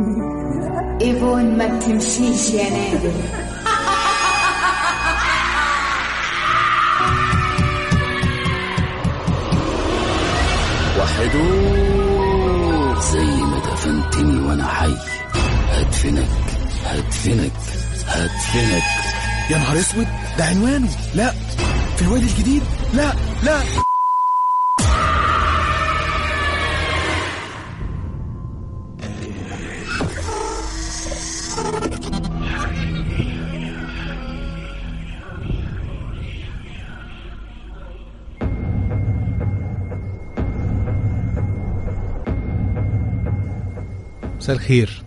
ايفون ما بتمشيش يا نادر وحدوث زي ما دفنتني وانا حي هدفنك هدفنك هدفنك يا نهار اسود ده عنوانه لا في الوادي الجديد لا لا مساء الخير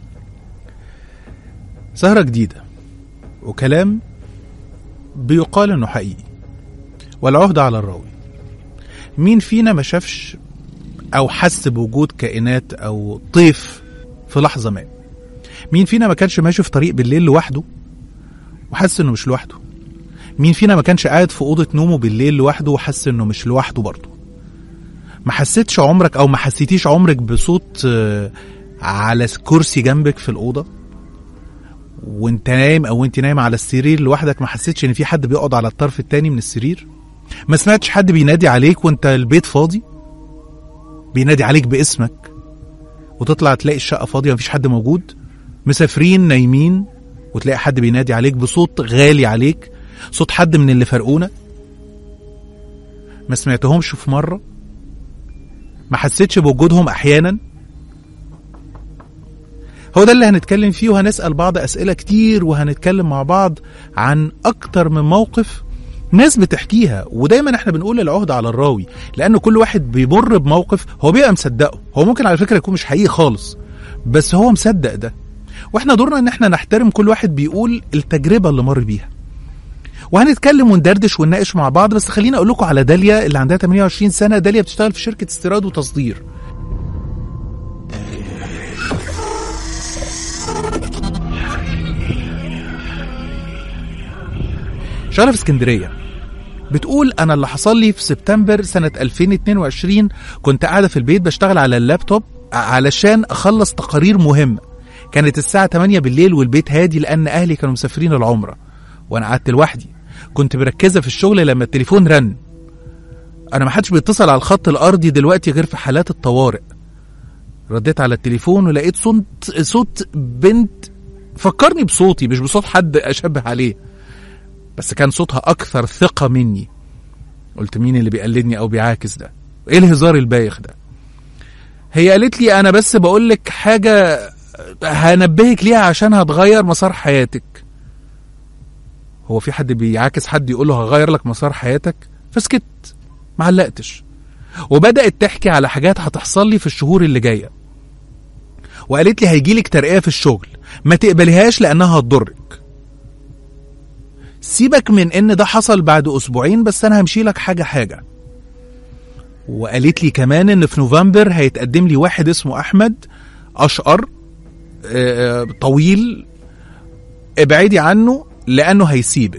سهرة جديدة وكلام بيقال انه حقيقي والعهدة على الراوي مين فينا ما شافش او حس بوجود كائنات او طيف في لحظة ما مين فينا ما كانش ماشي في طريق بالليل لوحده وحس انه مش لوحده مين فينا ما كانش قاعد في أوضة نومه بالليل لوحده وحس انه مش لوحده برضه ما حسيتش عمرك او ما حسيتيش عمرك بصوت آه، على كرسي جنبك في الأوضة وانت نايم او انت نايم على السرير لوحدك ما حسيتش ان في حد بيقعد على الطرف التاني من السرير ما سمعتش حد بينادي عليك وانت البيت فاضي بينادي عليك باسمك وتطلع تلاقي الشقة فاضية مفيش حد موجود مسافرين نايمين وتلاقي حد بينادي عليك بصوت غالي عليك صوت حد من اللي فرقونا ما سمعتهمش في مرة ما حسيتش بوجودهم أحيانا هو ده اللي هنتكلم فيه وهنسأل بعض أسئلة كتير وهنتكلم مع بعض عن أكتر من موقف ناس بتحكيها ودايما احنا بنقول العهدة على الراوي لأن كل واحد بيمر بموقف هو بيبقى مصدقه هو ممكن على فكرة يكون مش حقيقي خالص بس هو مصدق ده واحنا دورنا ان احنا نحترم كل واحد بيقول التجربة اللي مر بيها وهنتكلم وندردش ونناقش مع بعض بس خليني اقول لكم على داليا اللي عندها 28 سنه داليا بتشتغل في شركه استيراد وتصدير شغاله في اسكندريه بتقول انا اللي حصل لي في سبتمبر سنه 2022 كنت قاعده في البيت بشتغل على اللابتوب علشان اخلص تقارير مهمه كانت الساعه 8 بالليل والبيت هادي لان اهلي كانوا مسافرين العمره وانا قعدت لوحدي كنت مركزه في الشغل لما التليفون رن انا ما حدش بيتصل على الخط الارضي دلوقتي غير في حالات الطوارئ رديت على التليفون ولقيت صوت صوت بنت فكرني بصوتي مش بصوت حد اشبه عليه بس كان صوتها اكثر ثقه مني قلت مين اللي بيقلدني او بيعاكس ده ايه الهزار البايخ ده هي قالت لي انا بس بقول لك حاجه هنبهك ليها عشان هتغير مسار حياتك هو في حد بيعاكس حد يقول له هغير لك مسار حياتك فسكت ما علقتش وبدأت تحكي على حاجات هتحصل لي في الشهور اللي جاية وقالت لي هيجيلك ترقية في الشغل ما تقبليهاش لأنها هتضرك سيبك من ان ده حصل بعد اسبوعين بس انا همشي لك حاجة حاجة وقالت لي كمان ان في نوفمبر هيتقدم لي واحد اسمه احمد اشقر آه، طويل ابعدي عنه لانه هيسيبك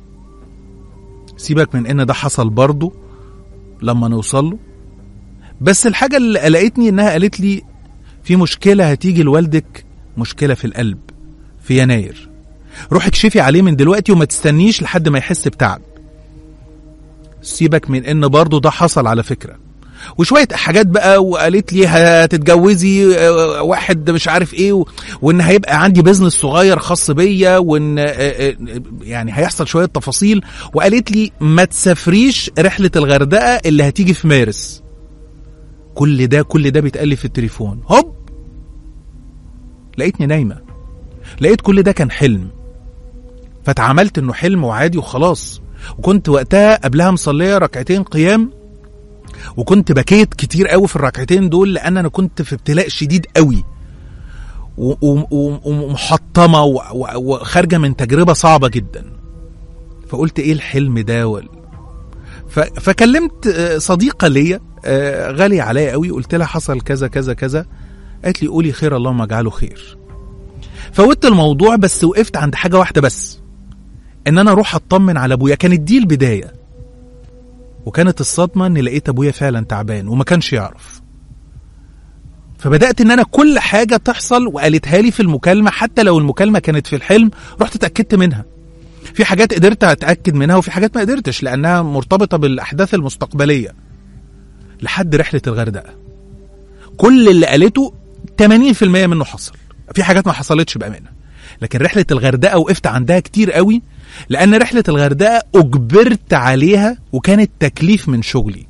سيبك من ان ده حصل برضه لما نوصل له بس الحاجة اللي قلقتني انها قالت لي في مشكلة هتيجي لوالدك مشكلة في القلب في يناير روح اكشفي عليه من دلوقتي وما تستنيش لحد ما يحس بتعب سيبك من ان برضه ده حصل على فكرة وشوية حاجات بقى وقالت لي هتتجوزي آه، واحد مش عارف ايه و- وان هيبقى عندي بيزنس صغير خاص بيا وان آه، آه، يعني هيحصل شوية تفاصيل وقالت لي ما تسافريش رحلة الغردقة اللي هتيجي في مارس كل ده كل ده بيتقال لي في التليفون هوب لقيتني نايمة لقيت كل ده كان حلم فتعاملت انه حلم وعادي وخلاص وكنت وقتها قبلها مصلية ركعتين قيام وكنت بكيت كتير قوي في الركعتين دول لان انا كنت في ابتلاء شديد قوي و- و- و- ومحطمه و- و- وخارجه من تجربه صعبه جدا فقلت ايه الحلم ده وال... ف... فكلمت آه، صديقه ليا آه، غاليه عليا قوي قلت لها حصل كذا كذا كذا قالت لي قولي خير اللهم اجعله خير فوت الموضوع بس وقفت عند حاجه واحده بس ان انا اروح اطمن على ابويا كانت دي البدايه وكانت الصدمة إن لقيت أبويا فعلا تعبان وما كانش يعرف فبدات ان انا كل حاجه تحصل وقالتها لي في المكالمه حتى لو المكالمه كانت في الحلم رحت اتاكدت منها في حاجات قدرت اتاكد منها وفي حاجات ما قدرتش لانها مرتبطه بالاحداث المستقبليه لحد رحله الغردقه كل اللي قالته 80% منه حصل في حاجات ما حصلتش بامانه لكن رحله الغردقه وقفت عندها كتير قوي لان رحله الغردقه اجبرت عليها وكانت تكليف من شغلي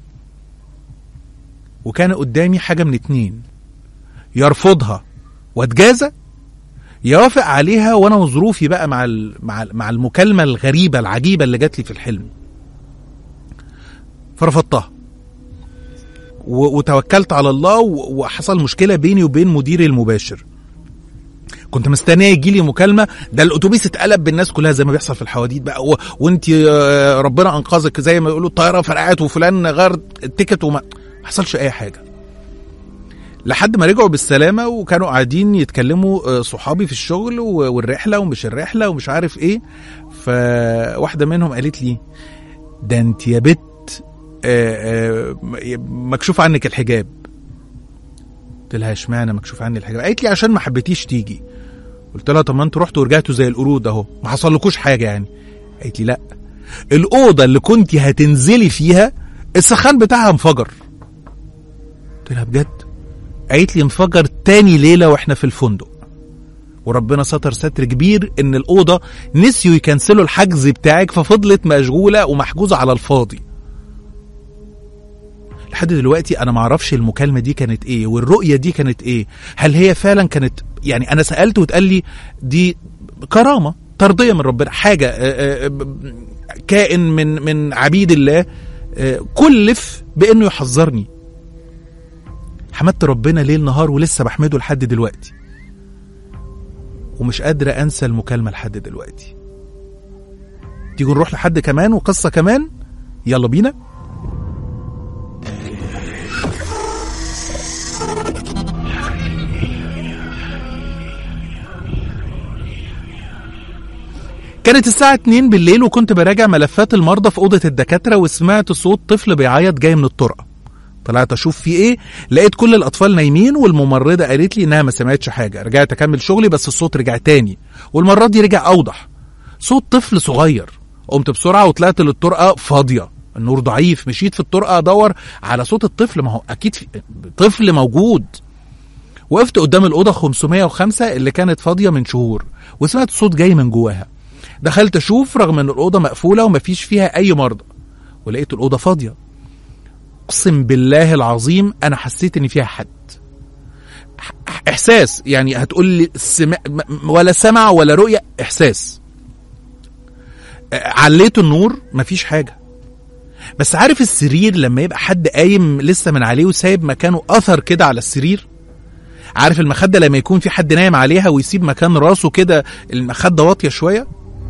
وكان قدامي حاجه من اتنين يرفضها واتجازى يوافق عليها وانا وظروفي بقى مع ال- مع ال- مع المكالمه الغريبه العجيبه اللي جات لي في الحلم فرفضتها و- وتوكلت على الله و- وحصل مشكله بيني وبين مديري المباشر كنت مستنيه يجي لي مكالمه ده الاتوبيس اتقلب بالناس كلها زي ما بيحصل في الحواديت بقى و... وانت آه، ربنا انقذك زي ما يقولوا الطياره فرقعت وفلان غير التيكت وما ما حصلش اي حاجه لحد ما رجعوا بالسلامه وكانوا قاعدين يتكلموا آه، صحابي في الشغل و- والرحله ومش الرحله ومش عارف ايه فواحده منهم قالت لي ده انت يا بت آه، آه، مكشوف عنك الحجاب قلت لها اشمعنى مكشوف عني الحجاب قالت لي عشان ما حبيتيش تيجي قلت لها طب ما انتوا رحتوا ورجعتوا زي القرود اهو ما حصلكوش حاجه يعني قالت لي لا الاوضه اللي كنت هتنزلي فيها السخان بتاعها انفجر قلت لها بجد قالت لي انفجر تاني ليله واحنا في الفندق وربنا ستر ستر كبير ان الاوضه نسيوا يكنسلوا الحجز بتاعك ففضلت مشغوله ومحجوزه على الفاضي لحد دلوقتي انا معرفش المكالمه دي كانت ايه والرؤيه دي كانت ايه هل هي فعلا كانت يعني انا سالت واتقال لي دي كرامه ترضيه من ربنا حاجه آه، آه، ب- كائن من من عبيد الله آه، كلف بانه يحذرني حمدت ربنا ليل نهار ولسه بحمده لحد دلوقتي ومش قادرة أنسى المكالمة لحد دلوقتي تيجوا نروح لحد كمان وقصة كمان يلا بينا كانت الساعة 2 بالليل وكنت براجع ملفات المرضى في أوضة الدكاترة وسمعت صوت طفل بيعيط جاي من الطرقة طلعت اشوف في ايه لقيت كل الاطفال نايمين والممرضه قالت لي انها ما سمعتش حاجه رجعت اكمل شغلي بس الصوت رجع تاني والمره دي رجع اوضح صوت طفل صغير قمت بسرعه وطلعت للطرقه فاضيه النور ضعيف مشيت في الطرقه ادور على صوت الطفل ما هو اكيد في طفل موجود وقفت قدام الاوضه 505 اللي كانت فاضيه من شهور وسمعت صوت جاي من جواها دخلت اشوف رغم ان الاوضه مقفوله ومفيش فيها اي مرضى ولقيت الاوضه فاضيه اقسم بالله العظيم انا حسيت ان فيها حد ح- احساس يعني هتقول لي سمع م- ولا سمع ولا رؤيه احساس آه، عليت النور مفيش حاجه بس عارف السرير لما يبقى حد قايم لسه من عليه وسايب مكانه اثر كده على السرير عارف المخده لما يكون في حد نايم عليها ويسيب مكان راسه كده المخده واطيه شويه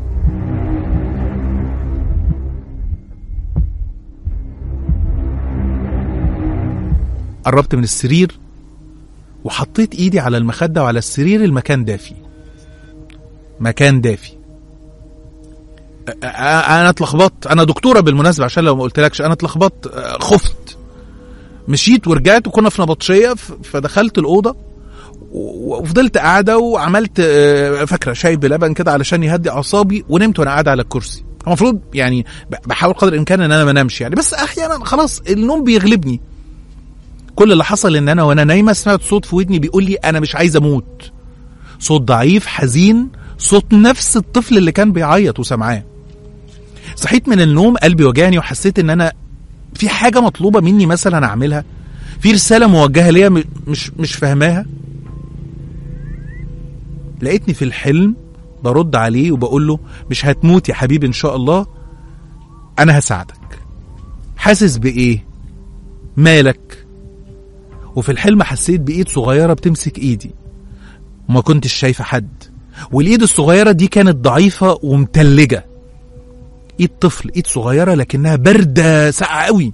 قربت من السرير وحطيت ايدي على المخدة وعلى السرير المكان دافي مكان دافي أ- أ- انا اتلخبطت انا دكتوره بالمناسبه عشان لو ما قلتلكش انا اتلخبطت أ، خفت مشيت ورجعت وكنا في نبطشيه ف- فدخلت الاوضه و- وفضلت قاعده وعملت أ، فاكره شاي بلبن كده علشان يهدي اعصابي ونمت وانا قاعد على الكرسي المفروض يعني ب- بحاول قدر الامكان ان انا ما انامش يعني بس احيانا خلاص النوم بيغلبني كل اللي حصل ان انا وانا نايمه سمعت صوت في ودني بيقول لي انا مش عايز اموت صوت ضعيف حزين صوت نفس الطفل اللي كان بيعيط وسمعاه صحيت من النوم قلبي وجعني وحسيت ان انا في حاجه مطلوبه مني مثلا اعملها في رساله موجهه ليا م- مش مش فاهماها لقيتني في الحلم برد عليه وبقول له مش هتموت يا حبيبي ان شاء الله انا هساعدك حاسس بايه مالك وفي الحلم حسيت بايد صغيره بتمسك ايدي وما كنتش شايفه حد والايد الصغيره دي كانت ضعيفه ومتلجه ايد طفل ايد صغيره لكنها بارده ساقعه قوي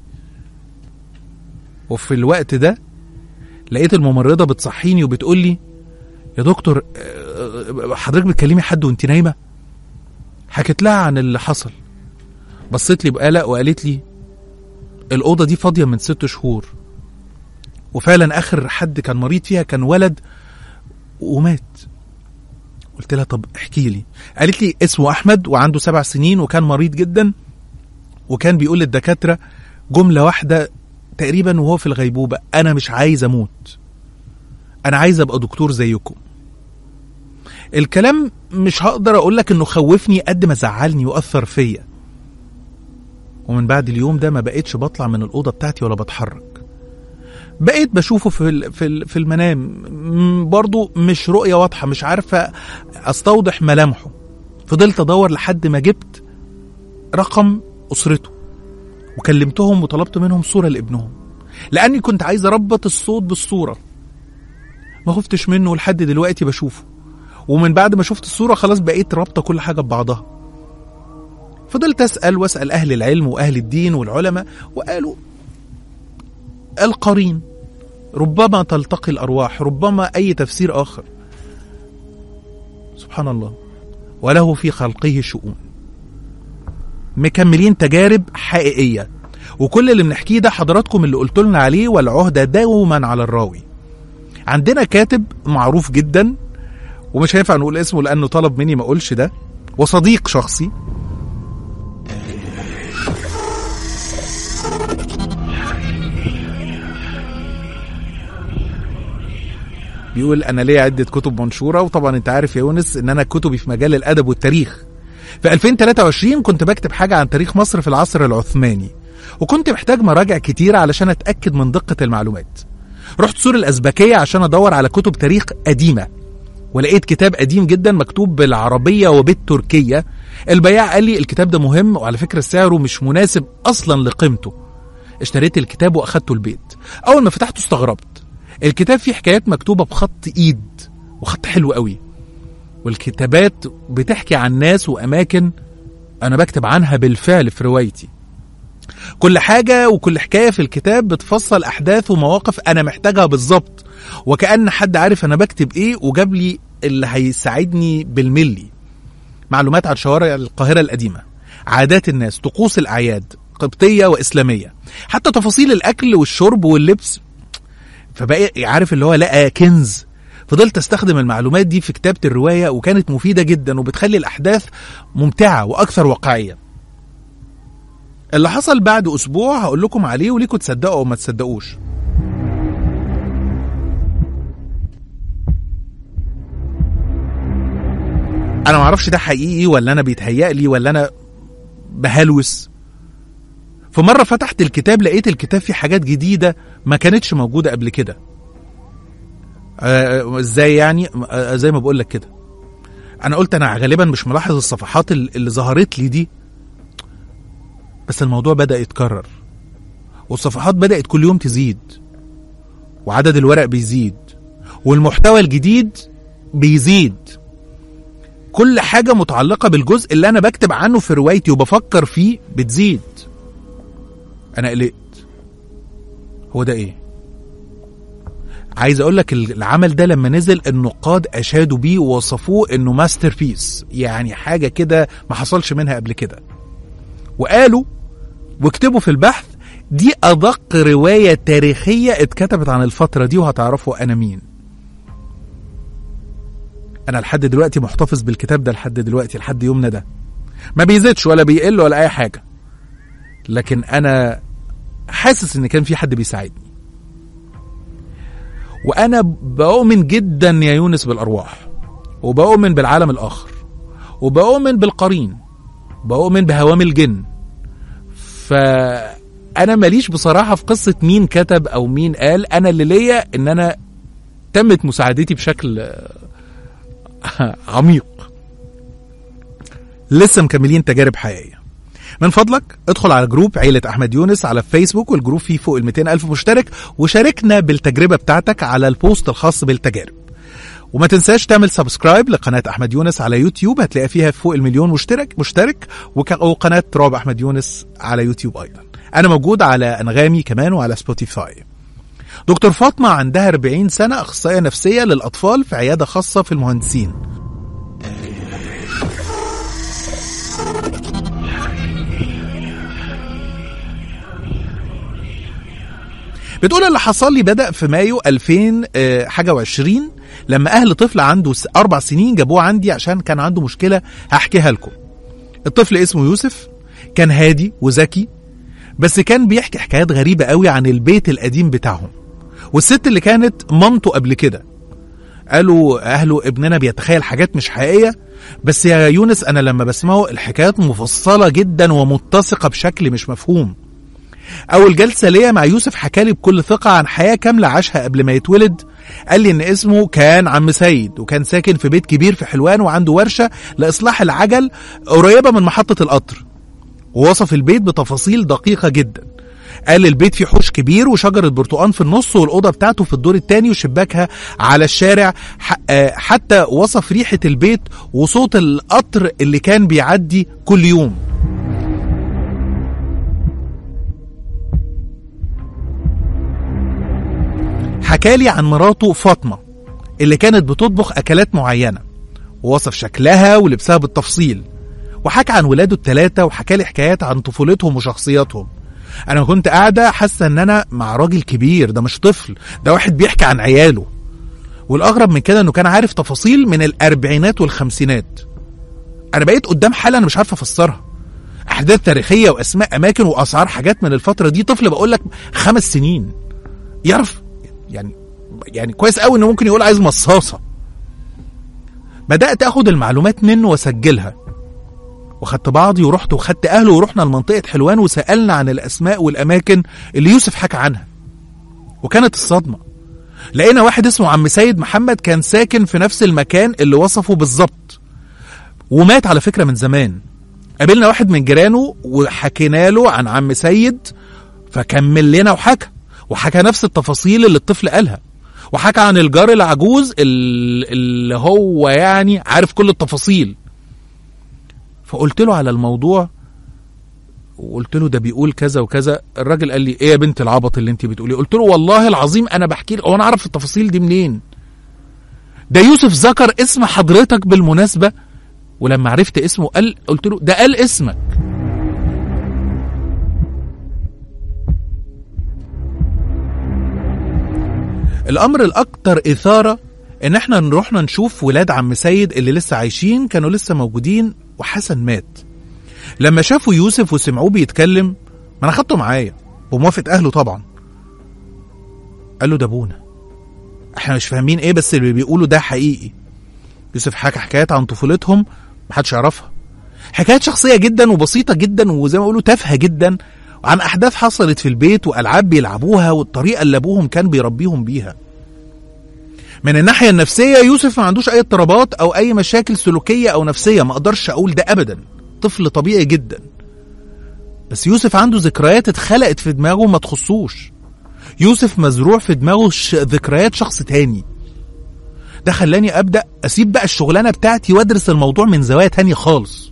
وفي الوقت ده لقيت الممرضه بتصحيني وبتقول لي يا دكتور آه، حضرتك بتكلمي حد وانت نايمه حكيت لها عن اللي حصل بصيت لي بقلق وقالت لي الاوضه دي فاضيه من ست شهور وفعلا اخر حد كان مريض فيها كان ولد ومات قلت لها طب احكي لي قالت لي اسمه احمد وعنده سبع سنين وكان مريض جدا وكان بيقول للدكاتره جمله واحده تقريبا وهو في الغيبوبه انا مش عايز اموت انا عايز ابقى دكتور زيكم الكلام مش هقدر اقول لك انه خوفني قد ما زعلني واثر فيا ومن بعد اليوم ده ما بقيتش بطلع من الاوضه بتاعتي ولا بتحرك بقيت بشوفه في ال- في ال- في المنام م- برضو مش رؤيه واضحه مش عارفه استوضح ملامحه فضلت ادور لحد ما جبت رقم اسرته وكلمتهم وطلبت منهم صوره لابنهم لاني كنت عايز اربط الصوت بالصوره ما خفتش منه ولحد دلوقتي بشوفه ومن بعد ما شفت الصوره خلاص بقيت رابطه كل حاجه ببعضها فضلت اسال واسال اهل العلم واهل الدين والعلماء وقالوا القرين ربما تلتقي الارواح ربما اي تفسير اخر سبحان الله وله في خلقه شؤون مكملين تجارب حقيقيه وكل اللي بنحكيه ده حضراتكم اللي قلت لنا عليه والعهده دوما على الراوي عندنا كاتب معروف جدا ومش هينفع نقول اسمه لانه طلب مني ما اقولش ده وصديق شخصي بيقول انا ليا عده كتب منشوره وطبعا انت عارف يا يونس ان انا كتبي في مجال الادب والتاريخ في 2023 كنت بكتب حاجه عن تاريخ مصر في العصر العثماني وكنت محتاج مراجع كتير علشان اتاكد من دقه المعلومات رحت سور الازبكيه عشان ادور على كتب تاريخ قديمه ولقيت كتاب قديم جدا مكتوب بالعربيه وبالتركيه البياع قال لي الكتاب ده مهم وعلى فكره سعره مش مناسب اصلا لقيمته اشتريت الكتاب واخدته البيت اول ما فتحته استغربت الكتاب فيه حكايات مكتوبه بخط ايد وخط حلو قوي والكتابات بتحكي عن ناس واماكن انا بكتب عنها بالفعل في روايتي كل حاجة وكل حكاية في الكتاب بتفصل أحداث ومواقف أنا محتاجها بالظبط وكأن حد عارف أنا بكتب إيه وجاب لي اللي هيساعدني بالملي معلومات عن شوارع القاهرة القديمة عادات الناس طقوس الأعياد قبطية وإسلامية حتى تفاصيل الأكل والشرب واللبس فبقى عارف اللي هو لقى كنز فضلت استخدم المعلومات دي في كتابة الرواية وكانت مفيدة جدا وبتخلي الأحداث ممتعة وأكثر واقعية اللي حصل بعد أسبوع هقول لكم عليه وليكم تصدقوا أو ما تصدقوش أنا معرفش ده حقيقي ولا أنا بيتهيأ لي ولا أنا بهلوس في مرة فتحت الكتاب لقيت الكتاب فيه حاجات جديدة ما كانتش موجودة قبل كده آه، ازاي يعني آه، زي ما بقول لك كده انا قلت انا غالبا مش ملاحظ الصفحات ال- اللي ظهرت لي دي بس الموضوع بدا يتكرر والصفحات بدات كل يوم تزيد وعدد الورق بيزيد والمحتوى الجديد بيزيد كل حاجه متعلقه بالجزء اللي انا بكتب عنه في روايتي وبفكر فيه بتزيد انا قلقت هو ده ايه عايز اقول لك العمل ده لما نزل النقاد اشادوا بيه ووصفوه انه ماستر بيس يعني حاجه كده ما حصلش منها قبل كده وقالوا واكتبوا في البحث دي ادق روايه تاريخيه اتكتبت عن الفتره دي وهتعرفوا انا مين انا لحد دلوقتي محتفظ بالكتاب ده لحد دلوقتي لحد يومنا ده ما بيزيدش ولا بيقل ولا اي حاجه لكن انا حاسس ان كان في حد بيساعدني وانا بؤمن جدا يا يونس بالارواح وبؤمن بالعالم الاخر وبؤمن بالقرين بؤمن بهوام الجن فانا ماليش بصراحه في قصه مين كتب او مين قال انا اللي ليا ان انا تمت مساعدتي بشكل آه، عميق لسه مكملين تجارب حقيقيه من فضلك ادخل على جروب عيلة أحمد يونس على فيسبوك والجروب فيه فوق ال 200 ألف مشترك وشاركنا بالتجربة بتاعتك على البوست الخاص بالتجارب وما تنساش تعمل سبسكرايب لقناة أحمد يونس على يوتيوب هتلاقي فيها فوق المليون مشترك مشترك وك- وقناة رعب أحمد يونس على يوتيوب أيضا أنا موجود على أنغامي كمان وعلى سبوتيفاي دكتور فاطمة عندها 40 سنة أخصائية نفسية للأطفال في عيادة خاصة في المهندسين بتقول اللي حصل لي بدأ في مايو 2000 آه، حاجة وعشرين لما أهل طفل عنده س- أربع سنين جابوه عندي عشان كان عنده مشكلة هحكيها لكم الطفل اسمه يوسف كان هادي وذكي بس كان بيحكي حكايات غريبة قوي عن البيت القديم بتاعهم والست اللي كانت مامته قبل كده قالوا أهله ابننا بيتخيل حاجات مش حقيقية بس يا يونس أنا لما بسمعه الحكايات مفصلة جدا ومتسقة بشكل مش مفهوم أول جلسة ليا مع يوسف حكالي بكل ثقة عن حياة كاملة عاشها قبل ما يتولد قال لي إن اسمه كان عم سيد وكان ساكن في بيت كبير في حلوان وعنده ورشة لإصلاح العجل قريبة من محطة القطر ووصف البيت بتفاصيل دقيقة جدا قال البيت فيه حوش كبير وشجرة برتقان في النص والأوضة بتاعته في الدور التاني وشباكها على الشارع ح- آه، حتى وصف ريحة البيت وصوت القطر اللي كان بيعدي كل يوم حكالي عن مراته فاطمة اللي كانت بتطبخ أكلات معينة ووصف شكلها ولبسها بالتفصيل وحكى عن ولاده الثلاثة وحكالي حكايات عن طفولتهم وشخصياتهم أنا كنت قاعدة حاسة إن أنا مع راجل كبير ده مش طفل ده واحد بيحكي عن عياله والأغرب من كده إنه كان عارف تفاصيل من الأربعينات والخمسينات أنا بقيت قدام حالة أنا مش عارف أفسرها أحداث تاريخية وأسماء أماكن وأسعار حاجات من الفترة دي طفل بقول لك خمس سنين يعرف يعني يعني كويس قوي انه ممكن يقول عايز مصاصه بدات اخد المعلومات منه واسجلها وخدت بعضي ورحت وخدت اهله ورحنا لمنطقه حلوان وسالنا عن الاسماء والاماكن اللي يوسف حكى عنها وكانت الصدمه لقينا واحد اسمه عم سيد محمد كان ساكن في نفس المكان اللي وصفه بالظبط ومات على فكره من زمان قابلنا واحد من جيرانه وحكينا له عن عم سيد فكمل لنا وحكى وحكى نفس التفاصيل اللي الطفل قالها وحكى عن الجار العجوز ال- اللي هو يعني عارف كل التفاصيل فقلت له على الموضوع وقلت له ده بيقول كذا وكذا الراجل قال لي ايه يا بنت العبط اللي انت بتقوليه قلت له والله العظيم انا بحكي لك هو انا اعرف التفاصيل دي منين ده يوسف ذكر اسم حضرتك بالمناسبه ولما عرفت اسمه قال قلت له ده قال اسمك الامر الاكثر اثاره ان احنا نروحنا نشوف ولاد عم سيد اللي لسه عايشين كانوا لسه موجودين وحسن مات لما شافوا يوسف وسمعوه بيتكلم ما انا خدته معايا بموافقه اهله طبعا قال له ده ابونا احنا مش فاهمين ايه بس اللي بيقولوا ده حقيقي يوسف حكى حكايات عن طفولتهم محدش يعرفها حكايات شخصيه جدا وبسيطه جدا وزي ما بيقولوا تافهه جدا عن احداث حصلت في البيت والعاب بيلعبوها والطريقه اللي ابوهم كان بيربيهم بيها من الناحيه النفسيه يوسف ما عندوش اي اضطرابات او اي مشاكل سلوكيه او نفسيه ما اقدرش اقول ده ابدا طفل طبيعي جدا بس يوسف عنده ذكريات اتخلقت في دماغه ما تخصوش يوسف مزروع في دماغه ش... ذكريات شخص تاني ده خلاني ابدا اسيب بقى الشغلانه بتاعتي وادرس الموضوع من زوايا تانية خالص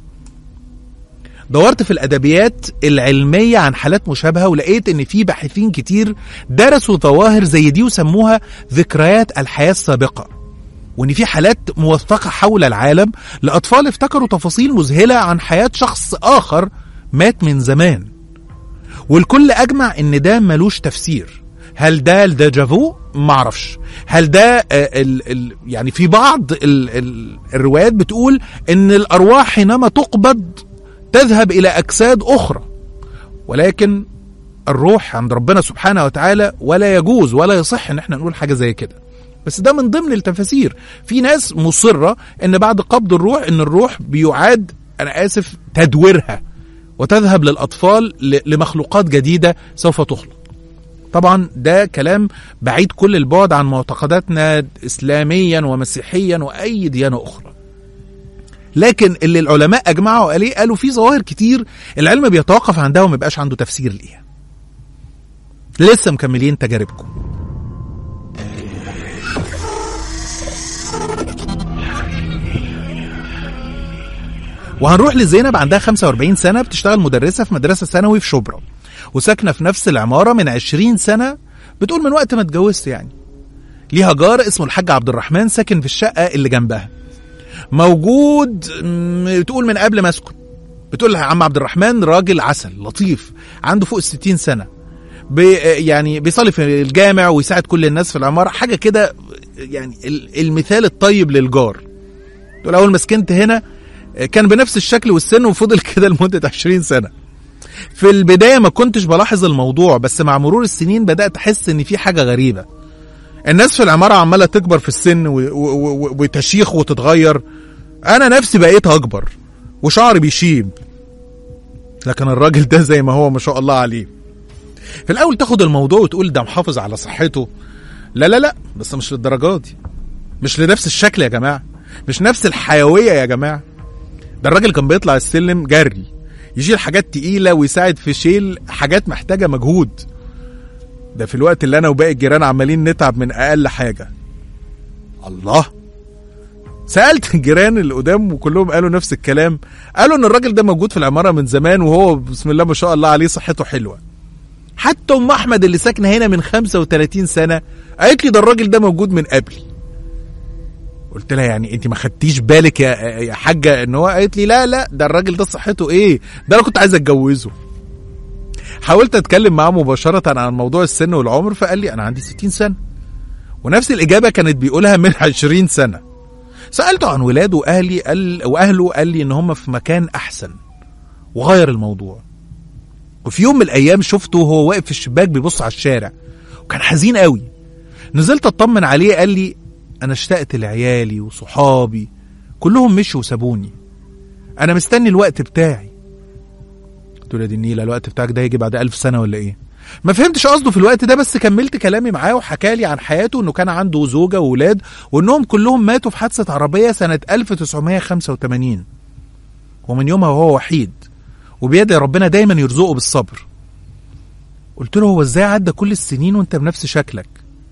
دورت في الادبيات العلميه عن حالات مشابهه ولقيت ان في باحثين كتير درسوا ظواهر زي دي وسموها ذكريات الحياه السابقه وان في حالات موثقه حول العالم لاطفال افتكروا تفاصيل مذهله عن حياه شخص اخر مات من زمان والكل اجمع ان ده ملوش تفسير هل ده الديجافو معرفش هل ده آه، ال ال يعني في بعض ال ال الروايات بتقول ان الارواح حينما تقبض تذهب الى اجساد اخرى ولكن الروح عند ربنا سبحانه وتعالى ولا يجوز ولا يصح ان احنا نقول حاجه زي كده بس ده من ضمن التفاسير في ناس مصره ان بعد قبض الروح ان الروح بيعاد انا اسف تدويرها وتذهب للاطفال ل- لمخلوقات جديده سوف تخلق طبعا ده كلام بعيد كل البعد عن معتقداتنا اسلاميا ومسيحيا واي ديانه اخرى لكن اللي العلماء اجمعوا عليه قالوا في ظواهر كتير العلم بيتوقف عندها وما يبقاش عنده تفسير ليها لسه مكملين تجاربكم وهنروح لزينب عندها 45 سنة بتشتغل مدرسة في مدرسة ثانوي في شبرا وساكنة في نفس العمارة من 20 سنة بتقول من وقت ما اتجوزت يعني ليها جار اسمه الحاج عبد الرحمن ساكن في الشقة اللي جنبها موجود م- بتقول من قبل ما اسكن بتقول لها عم عبد الرحمن راجل عسل لطيف عنده فوق الستين سنة بي يعني بيصلي في الجامع ويساعد كل الناس في العماره حاجه كده يعني ال- المثال الطيب للجار تقول اول ما سكنت هنا كان بنفس الشكل والسن وفضل كده لمده 20 سنه في البدايه ما كنتش بلاحظ الموضوع بس مع مرور السنين بدات احس ان في حاجه غريبه الناس في العماره عماله تكبر في السن و- و- و- وتشيخ وتتغير انا نفسي بقيت اكبر وشعري بيشيب لكن الراجل ده زي ما هو ما شاء الله عليه في الاول تاخد الموضوع وتقول ده محافظ على صحته لا لا لا بس مش للدرجات دي مش لنفس الشكل يا جماعه مش نفس الحيويه يا جماعه ده الراجل كان بيطلع السلم جري يشيل حاجات تقيله ويساعد في شيل حاجات محتاجه مجهود ده في الوقت اللي انا وباقي الجيران عمالين نتعب من اقل حاجه الله سالت الجيران اللي قدام وكلهم قالوا نفس الكلام قالوا ان الراجل ده موجود في العماره من زمان وهو بسم الله ما شاء الله عليه صحته حلوه حتى ام احمد اللي ساكنه هنا من 35 سنه قالت لي ده الراجل ده موجود من قبلي قلت لها يعني انت ما خدتيش بالك يا يا حاجه ان هو قالت لي لا لا ده الراجل ده صحته ايه ده انا كنت عايز اتجوزه حاولت اتكلم معاه مباشره عن موضوع السن والعمر فقال لي انا عندي 60 سنه ونفس الاجابه كانت بيقولها من 20 سنه سالته عن ولاده واهلي قال واهله قال لي ان هم في مكان احسن وغير الموضوع وفي يوم من الايام شفته وهو واقف في الشباك بيبص على الشارع وكان حزين قوي نزلت اطمن عليه قال لي انا اشتقت لعيالي وصحابي كلهم مشوا وسابوني انا مستني الوقت بتاعي قلت له يا دي النيله الوقت بتاعك ده هيجي بعد ألف سنه ولا ايه ما فهمتش قصده في الوقت ده بس كملت كلامي معاه وحكى لي عن حياته انه كان عنده زوجه واولاد وانهم كلهم ماتوا في حادثه عربيه سنه 1985 ومن يومها وهو وحيد وبيدعي ربنا دايما يرزقه بالصبر قلت له هو ازاي عدى كل السنين وانت بنفس شكلك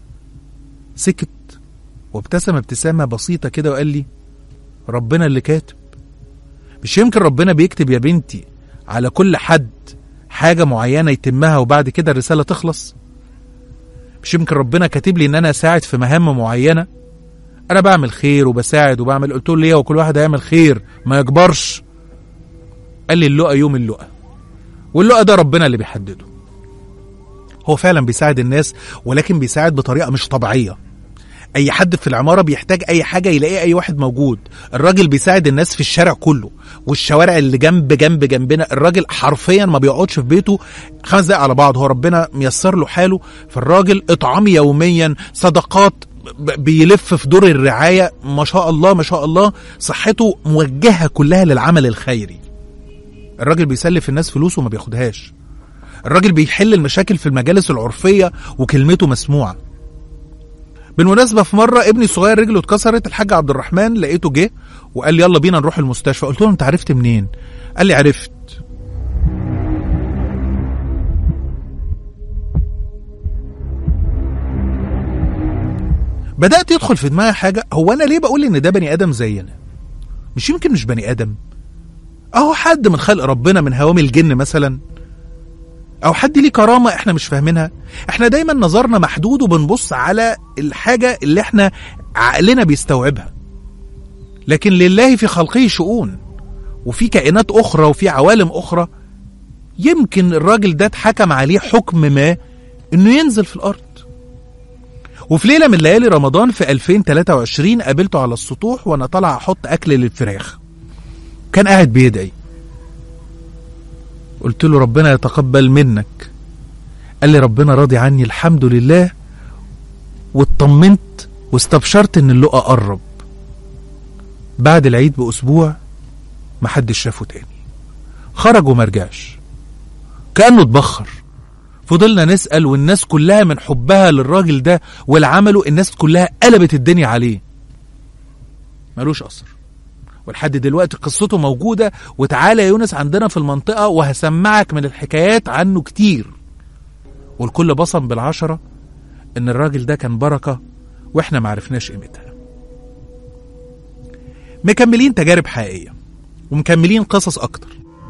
سكت وابتسم ابتسامة بسيطة كده وقال لي ربنا اللي كاتب مش يمكن ربنا بيكتب يا بنتي على كل حد حاجة معينة يتمها وبعد كده الرسالة تخلص مش يمكن ربنا كاتب لي ان انا اساعد في مهام معينة انا بعمل خير وبساعد وبعمل قلت له ليه وكل واحد هيعمل خير ما يكبرش قال لي اللقى يوم اللقى واللقى ده ربنا اللي بيحدده هو فعلا بيساعد الناس ولكن بيساعد بطريقة مش طبيعية اي حد في العماره بيحتاج اي حاجه يلاقي اي واحد موجود الراجل بيساعد الناس في الشارع كله والشوارع اللي جنب جنب جنبنا الراجل حرفيا ما بيقعدش في بيته خمس دقايق على بعض هو ربنا ميسر له حاله فالراجل اطعام يوميا صدقات ب- بيلف في دور الرعايه ما شاء الله ما شاء الله صحته موجهه كلها للعمل الخيري الراجل بيسلف الناس فلوس وما بياخدهاش الراجل بيحل المشاكل في المجالس العرفيه وكلمته مسموعه بالمناسبة في مرة ابني الصغير رجله اتكسرت الحاج عبد الرحمن لقيته جه وقال لي يلا بينا نروح المستشفى قلت له انت عرفت منين قال لي عرفت بدأت يدخل في دماغي حاجة هو أنا ليه بقول إن ده بني آدم زينا مش يمكن مش بني آدم أهو حد من خلق ربنا من هوام الجن مثلا او حد ليه كرامه احنا مش فاهمينها احنا دايما نظرنا محدود وبنبص على الحاجه اللي احنا عقلنا بيستوعبها لكن لله في خلقه شؤون وفي كائنات اخرى وفي عوالم اخرى يمكن الراجل ده اتحكم عليه حكم ما انه ينزل في الارض وفي ليله من ليالي رمضان في 2023 قابلته على السطوح وانا طالع احط اكل للفراخ كان قاعد بيدعي قلت له ربنا يتقبل منك قال لي ربنا راضي عني الحمد لله واطمنت واستبشرت ان اللقا قرب بعد العيد باسبوع محدش شافه تاني خرج وما رجعش كانه اتبخر فضلنا نسال والناس كلها من حبها للراجل ده والعمله الناس كلها قلبت الدنيا عليه ملوش اثر ولحد دلوقتي قصته موجودة وتعالى يا يونس عندنا في المنطقة وهسمعك من الحكايات عنه كتير والكل بصم بالعشرة ان الراجل ده كان بركة واحنا معرفناش قيمتها مكملين تجارب حقيقية ومكملين قصص اكتر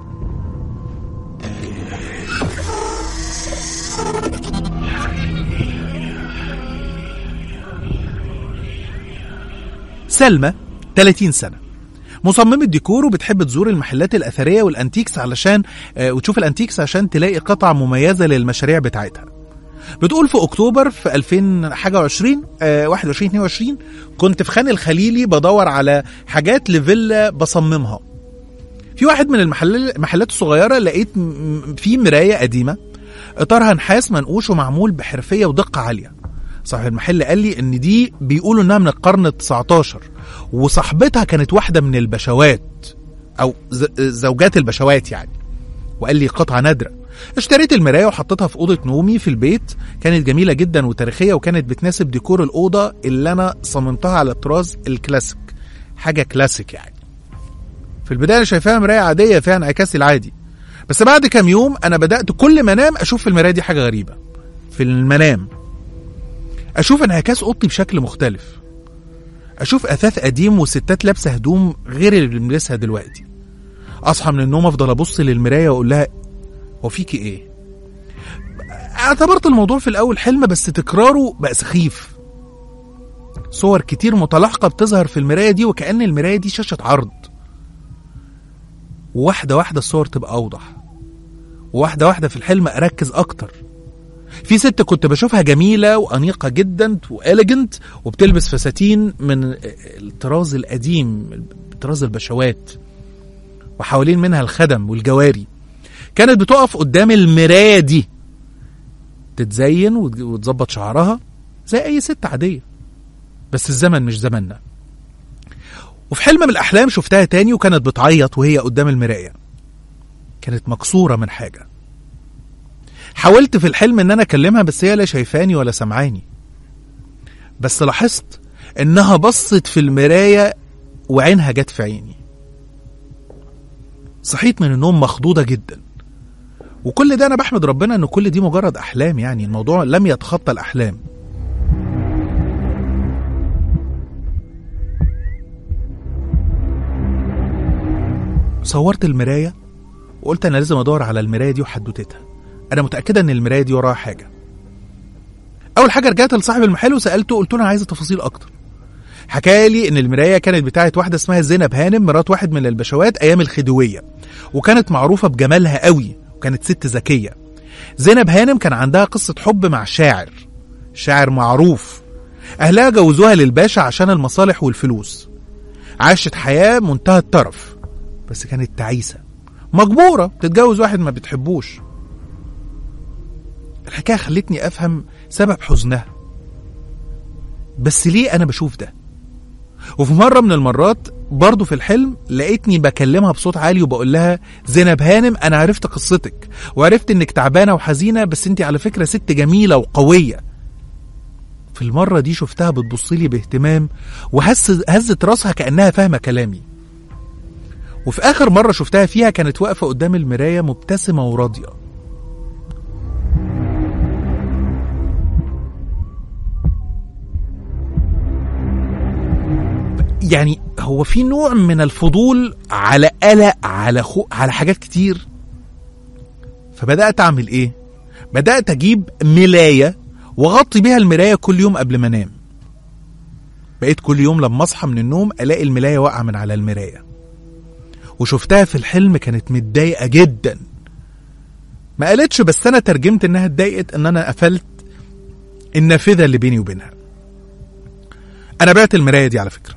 سلمى 30 سنة مصممة ديكور وبتحب تزور المحلات الأثرية والأنتيكس علشان آه، وتشوف الأنتيكس عشان تلاقي قطع مميزة للمشاريع بتاعتها بتقول في اكتوبر في 2000 حاجه 20 آه 21 22 كنت في خان الخليلي بدور على حاجات لفيلا بصممها في واحد من المحل- المحلات الصغيره لقيت م- م- في مرايه قديمه اطارها نحاس منقوش ومعمول بحرفيه ودقه عاليه صاحب المحل قال لي ان دي بيقولوا انها من القرن ال 19 وصاحبتها كانت واحده من البشوات او ز- زوجات البشوات يعني وقال لي قطعه نادره اشتريت المرايه وحطيتها في اوضه نومي في البيت كانت جميله جدا وتاريخيه وكانت بتناسب ديكور الاوضه اللي انا صممتها على الطراز الكلاسيك حاجه كلاسيك يعني في البدايه أنا شايفاها مرايه عاديه فيها انعكاسي العادي بس بعد كام يوم انا بدات كل ما انام اشوف في المرايه دي حاجه غريبه في المنام اشوف انعكاس اوضتي بشكل مختلف اشوف اثاث قديم وستات لابسه هدوم غير اللي بنلبسها دلوقتي اصحى من النوم افضل ابص للمرايه واقول لها هو فيكي ايه اعتبرت الموضوع في الاول حلم بس تكراره بقى سخيف صور كتير متلاحقه بتظهر في المرايه دي وكأن المرايه دي شاشه عرض وواحده واحده الصور تبقى اوضح وواحده واحده في الحلم اركز اكتر في ست كنت بشوفها جميله وانيقه جدا واليجنت وبتلبس فساتين من الطراز القديم طراز البشوات وحوالين منها الخدم والجواري كانت بتقف قدام المرايه دي تتزين وت- وتظبط شعرها زي اي ست عاديه بس الزمن مش زمننا وفي حلم من الاحلام شفتها تاني وكانت بتعيط وهي قدام المرايه كانت مكسوره من حاجه حاولت في الحلم ان انا اكلمها بس هي لا شايفاني ولا سمعاني بس لاحظت انها بصت في المرايه وعينها جت في عيني صحيت من النوم مخضوضه جدا وكل ده انا بحمد ربنا ان كل دي مجرد احلام يعني الموضوع لم يتخطى الاحلام صورت المرايه وقلت انا لازم ادور على المرايه دي وحدوتتها انا متاكده ان المرايه دي وراها حاجه اول حاجه رجعت لصاحب المحل وسالته قلت له انا عايز تفاصيل اكتر حكى لي ان المرايه كانت بتاعت واحده اسمها زينب هانم مرات واحد من البشوات ايام الخديويه وكانت معروفه بجمالها قوي وكانت ست ذكيه زينب هانم كان عندها قصه حب مع شاعر شاعر معروف اهلها جوزوها للباشا عشان المصالح والفلوس عاشت حياه منتهى الترف بس كانت تعيسه مجبوره تتجوز واحد ما بتحبوش الحكايه خلتني افهم سبب حزنها بس ليه انا بشوف ده وفي مرة من المرات برضه في الحلم لقيتني بكلمها بصوت عالي وبقول لها زينب هانم أنا عرفت قصتك وعرفت إنك تعبانة وحزينة بس أنت على فكرة ست جميلة وقوية في المرة دي شفتها بتبص لي باهتمام وهز هزت راسها كأنها فاهمة كلامي وفي آخر مرة شفتها فيها كانت واقفة قدام المراية مبتسمة وراضية يعني هو في نوع من الفضول على قلق على خو على حاجات كتير فبدأت أعمل إيه؟ بدأت أجيب ملاية وأغطي بيها المراية كل يوم قبل ما أنام بقيت كل يوم لما أصحى من النوم ألاقي الملاية واقعة من على المراية وشفتها في الحلم كانت متضايقة جدا ما قالتش بس أنا ترجمت إنها اتضايقت إن أنا قفلت النافذة اللي بيني وبينها أنا بعت المراية دي على فكرة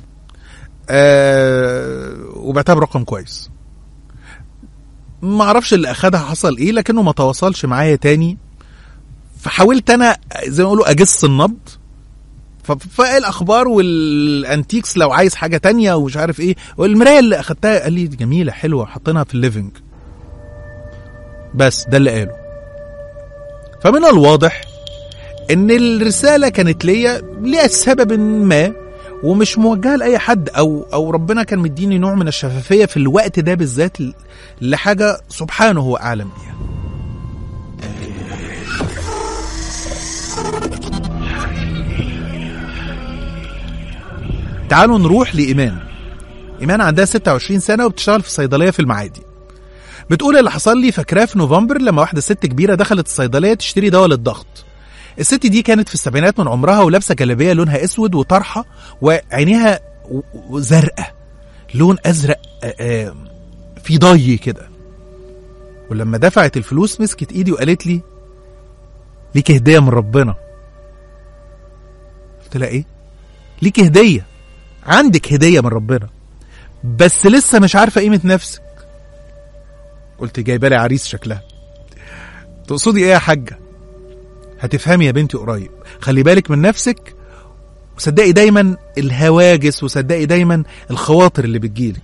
آه وبعتها برقم كويس ما اعرفش اللي اخدها حصل ايه لكنه ما تواصلش معايا تاني فحاولت انا زي ما يقولوا اجس النبض ف- فالاخبار والانتيكس لو عايز حاجه تانية ومش عارف ايه والمرايه اللي اخدتها قال لي دي جميله حلوه حاطينها في الليفنج بس ده اللي قاله فمن الواضح ان الرساله كانت ليا لسبب ما ومش موجهه لاي حد او او ربنا كان مديني نوع من الشفافيه في الوقت ده بالذات ل- لحاجه سبحانه هو اعلم بيها تعالوا نروح لإيمان إيمان عندها 26 سنة وبتشتغل في صيدلية في المعادي بتقول اللي حصل لي فاكراه في نوفمبر لما واحدة ست كبيرة دخلت الصيدلية تشتري دواء للضغط الست دي كانت في السبعينات من عمرها ولابسة جلابية لونها اسود وطرحة وعينيها و- و- زرقاء لون ازرق آه، آه، في ضي كده ولما دفعت الفلوس مسكت ايدي وقالت لي ليك هديه من ربنا قلت لها ايه ليك هديه عندك هديه من ربنا بس لسه مش عارفه قيمه نفسك قلت جايبه لي عريس شكلها تقصدي ايه يا حاجه هتفهمي يا بنتي قريب خلي بالك من نفسك وصدقي دايما الهواجس وصدقي دايما الخواطر اللي بتجيلك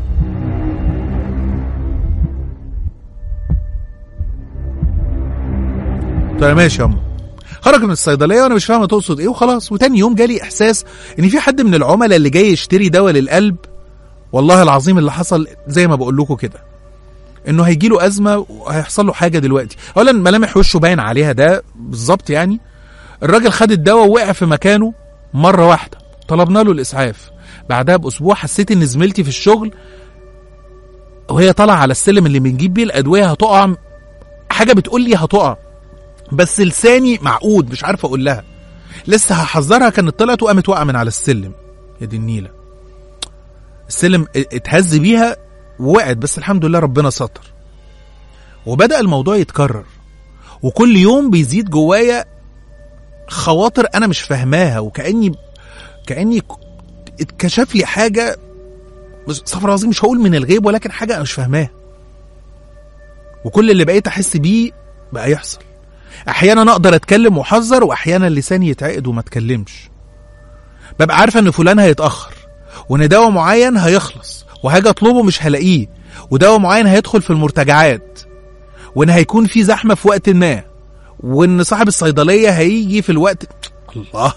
قلت لها ماشي يا أما خرج من الصيدليه وانا مش فاهمه تقصد ايه وخلاص وتاني يوم جالي احساس ان في حد من العملاء اللي جاي يشتري دواء للقلب والله العظيم اللي حصل زي ما بقول لكم كده انه هيجي له ازمه وهيحصل له حاجه دلوقتي اولا ملامح وشه باين عليها ده بالظبط يعني الراجل خد الدواء ووقع في مكانه مره واحده طلبنا له الاسعاف بعدها باسبوع حسيت ان زميلتي في الشغل وهي طالعه على السلم اللي بنجيب بيه الادويه هتقع حاجه بتقول لي هتقع بس لساني معقود مش عارف اقول لها لسه هحذرها كانت طلعت وقامت واقعه من على السلم يا دي النيله السلم اتهز بيها ووقعت بس الحمد لله ربنا ستر وبدأ الموضوع يتكرر وكل يوم بيزيد جوايا خواطر انا مش فاهماها وكاني كاني ك- اتكشف لي حاجه بس استغفر الله العظيم مش هقول من الغيب ولكن حاجه انا مش فاهماها وكل اللي بقيت احس بيه بقى يحصل احيانا اقدر اتكلم واحذر واحيانا لساني يتعقد وما اتكلمش ببقى عارفه ان فلان هيتاخر وان دواء معين هيخلص وهاجي اطلبه مش هلاقيه ودواء معين هيدخل في المرتجعات وان هيكون في زحمه في وقت ما وان صاحب الصيدليه هيجي في الوقت الله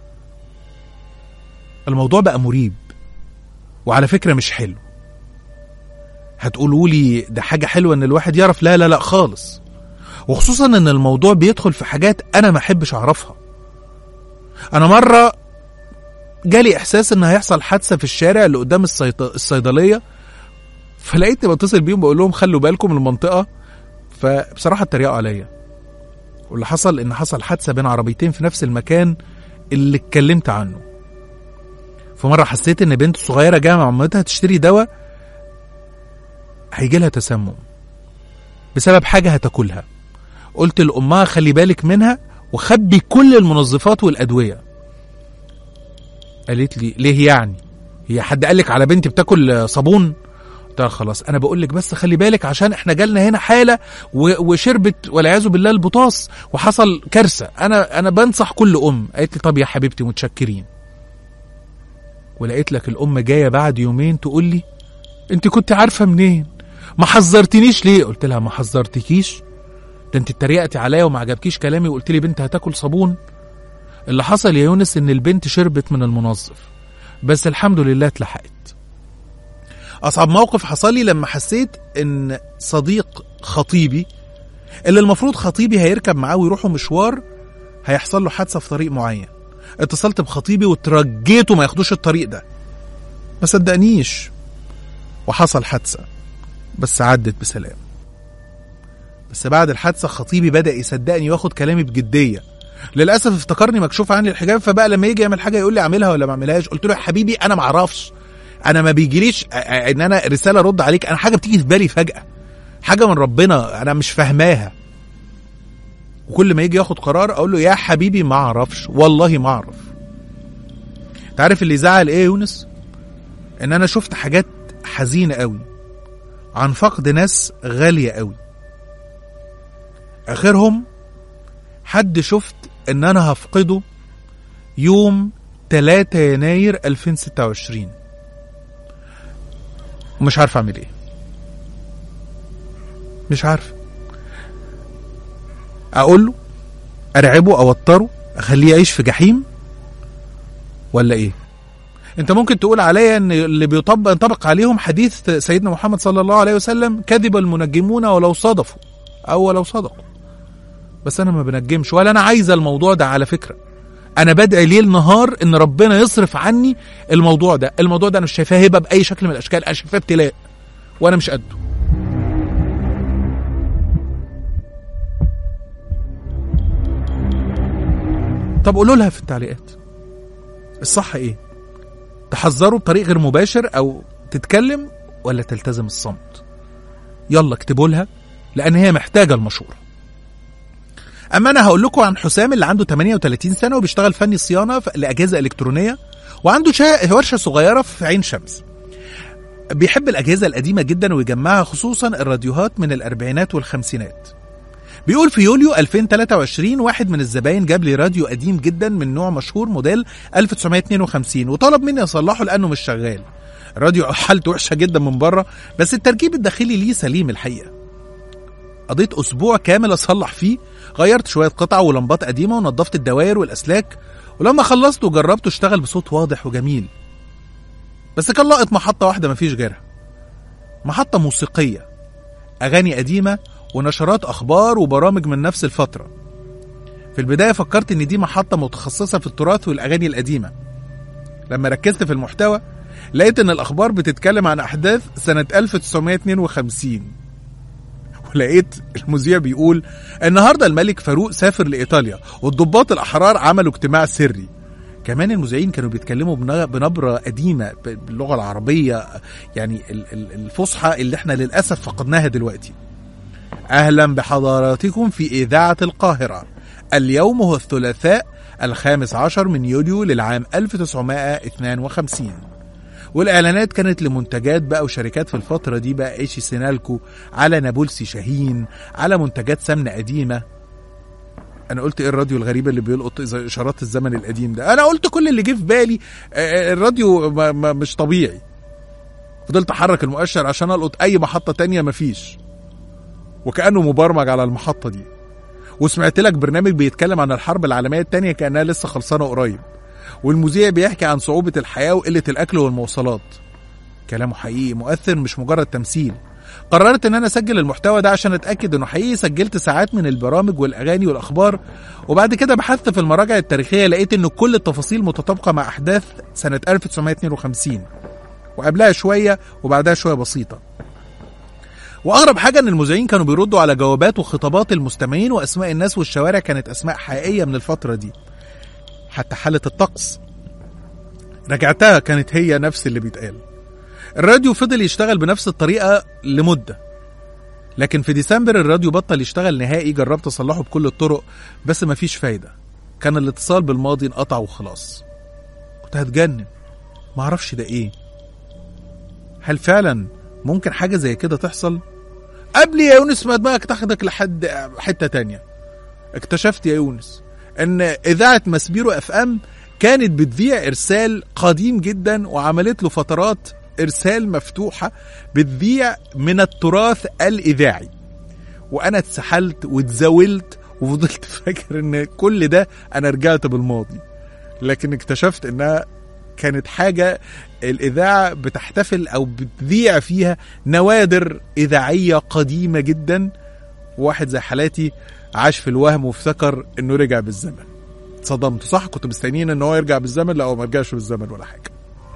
الموضوع بقى مريب وعلى فكره مش حلو هتقولوا لي ده حاجه حلوه ان الواحد يعرف لا لا لا خالص وخصوصا ان الموضوع بيدخل في حاجات انا ما احبش اعرفها انا مره جالي احساس ان هيحصل حادثه في الشارع اللي قدام الصيد- الصيدليه فلقيتني بتصل بيهم بقول لهم خلوا بالكم من المنطقه فبصراحه اتريقوا عليا واللي حصل ان حصل حادثه بين عربيتين في نفس المكان اللي اتكلمت عنه فمره حسيت ان بنت صغيره جايه مع مامتها تشتري دواء هيجي لها تسمم بسبب حاجه هتاكلها قلت لامها خلي بالك منها وخبي كل المنظفات والادويه قالت لي ليه يعني هي حد قال لك على بنتي بتاكل صابون قلت لها خلاص انا بقول لك بس خلي بالك عشان احنا جالنا هنا حاله و- وشربت والعياذ بالله البطاس وحصل كارثه انا انا بنصح كل ام قالت لي طب يا حبيبتي متشكرين ولقيت لك الام جايه بعد يومين تقول لي انت كنت عارفه منين ما حذرتنيش ليه قلت لها ما حذرتكيش ده انت اتريقتي عليا وما عجبكيش كلامي وقلت لي بنت هتاكل صابون اللي حصل يا يونس ان البنت شربت من المنظف بس الحمد لله اتلحقت اصعب موقف حصل لي لما حسيت ان صديق خطيبي اللي المفروض خطيبي هيركب معاه ويروحوا مشوار هيحصل له حادثه في طريق معين اتصلت بخطيبي وترجيته ما ياخدوش الطريق ده ما صدقنيش وحصل حادثه بس عدت بسلام بس بعد الحادثه خطيبي بدا يصدقني وياخد كلامي بجديه للاسف افتكرني مكشوف عني الحجاب فبقى لما يجي يعمل حاجه يقول لي اعملها ولا ما اعملهاش قلت له يا حبيبي انا ما اعرفش انا ما بيجيليش أ- أ- ان انا رساله ارد عليك انا حاجه بتيجي في بالي فجاه حاجه من ربنا انا مش فاهماها وكل ما يجي ياخد قرار اقول له يا حبيبي ما اعرفش والله ما اعرف انت عارف اللي زعل ايه يا يونس ان انا شفت حاجات حزينه قوي عن فقد ناس غاليه قوي اخرهم حد شفت ان انا هفقده يوم 3 يناير 2026 ومش عارف اعمل ايه مش عارف اقول له ارعبه اوتره اخليه يعيش في جحيم ولا ايه انت ممكن تقول عليا ان اللي بيطبق ينطبق عليهم حديث سيدنا محمد صلى الله عليه وسلم كذب المنجمون ولو صدفوا او ولو صدقوا بس انا ما بنجمش ولا انا عايزه الموضوع ده على فكره انا بدعي ليل نهار ان ربنا يصرف عني الموضوع ده الموضوع ده انا مش شايفاه هبه باي شكل من الاشكال انا شايفاه ابتلاء وانا مش قده طب قولوا لها في التعليقات الصح ايه تحذروا بطريق غير مباشر او تتكلم ولا تلتزم الصمت يلا اكتبوا لها لان هي محتاجه المشوره اما انا هقول لكم عن حسام اللي عنده 38 سنه وبيشتغل فني صيانه ف- لاجهزه الكترونيه وعنده شا... ورشه صغيره في عين شمس بيحب الاجهزه القديمه جدا ويجمعها خصوصا الراديوهات من الاربعينات والخمسينات بيقول في يوليو 2023 واحد من الزباين جاب لي راديو قديم جدا من نوع مشهور موديل 1952 وطلب مني اصلحه لانه مش شغال الراديو حالته وحشه جدا من بره بس التركيب الداخلي ليه سليم الحقيقه قضيت اسبوع كامل اصلح فيه غيرت شويه قطع ولمبات قديمه ونظفت الدوائر والاسلاك ولما خلصت وجربته اشتغل بصوت واضح وجميل بس كان لاقط محطه واحده مفيش غيرها محطه موسيقيه اغاني قديمه ونشرات اخبار وبرامج من نفس الفتره في البدايه فكرت ان دي محطه متخصصه في التراث والاغاني القديمه لما ركزت في المحتوى لقيت ان الاخبار بتتكلم عن احداث سنه 1952 ولقيت المذيع بيقول النهارده الملك فاروق سافر لايطاليا والضباط الاحرار عملوا اجتماع سري كمان المذيعين كانوا بيتكلموا بن- بنبره قديمه ب- باللغه العربيه يعني ال- ال- الفصحى اللي احنا للاسف فقدناها دلوقتي اهلا بحضراتكم في اذاعه القاهره اليوم هو الثلاثاء الخامس عشر من يوليو للعام 1952 والاعلانات كانت لمنتجات بقى وشركات في الفتره دي بقى ايشي سينالكو على نابلسي شاهين على منتجات سمنه قديمه انا قلت ايه الراديو الغريب اللي بيلقط إذا اشارات الزمن القديم ده انا قلت كل اللي جه في بالي آه، الراديو ما ما مش طبيعي فضلت احرك المؤشر عشان القط اي محطه تانية مفيش وكانه مبرمج على المحطه دي وسمعت لك برنامج بيتكلم عن الحرب العالميه التانية كانها لسه خلصانه قريب والمذيع بيحكي عن صعوبه الحياه وقله الاكل والمواصلات كلامه حقيقي مؤثر مش مجرد تمثيل قررت ان انا اسجل المحتوى ده عشان اتاكد انه حقيقي سجلت ساعات من البرامج والاغاني والاخبار وبعد كده بحثت في المراجع التاريخيه لقيت ان كل التفاصيل متطابقه مع احداث سنه 1952 وقبلها شويه وبعدها شويه بسيطه واغرب حاجه ان المذيعين كانوا بيردوا على جوابات وخطابات المستمعين واسماء الناس والشوارع كانت اسماء حقيقيه من الفتره دي حتى حاله الطقس رجعتها كانت هي نفس اللي بيتقال الراديو فضل يشتغل بنفس الطريقه لمده لكن في ديسمبر الراديو بطل يشتغل نهائي جربت اصلحه بكل الطرق بس مفيش فايده كان الاتصال بالماضي انقطع وخلاص كنت هتجنن معرفش ده ايه هل فعلا ممكن حاجه زي كده تحصل قبل يا يونس ما دماغك تاخدك لحد حته تانية اكتشفت يا يونس ان اذاعه مسبيرو اف ام كانت بتذيع ارسال قديم جدا وعملت له فترات ارسال مفتوحه بتذيع من التراث الاذاعي وانا اتسحلت واتزاولت وفضلت فاكر ان كل ده انا رجعت بالماضي لكن اكتشفت انها كانت حاجة الإذاعة بتحتفل أو بتذيع فيها نوادر إذاعية قديمة جدا واحد زي حالاتي عاش في الوهم وافتكر إنه رجع بالزمن اتصدمت صح كنت مستنيين إن هو يرجع بالزمن لا هو ما رجعش بالزمن ولا حاجة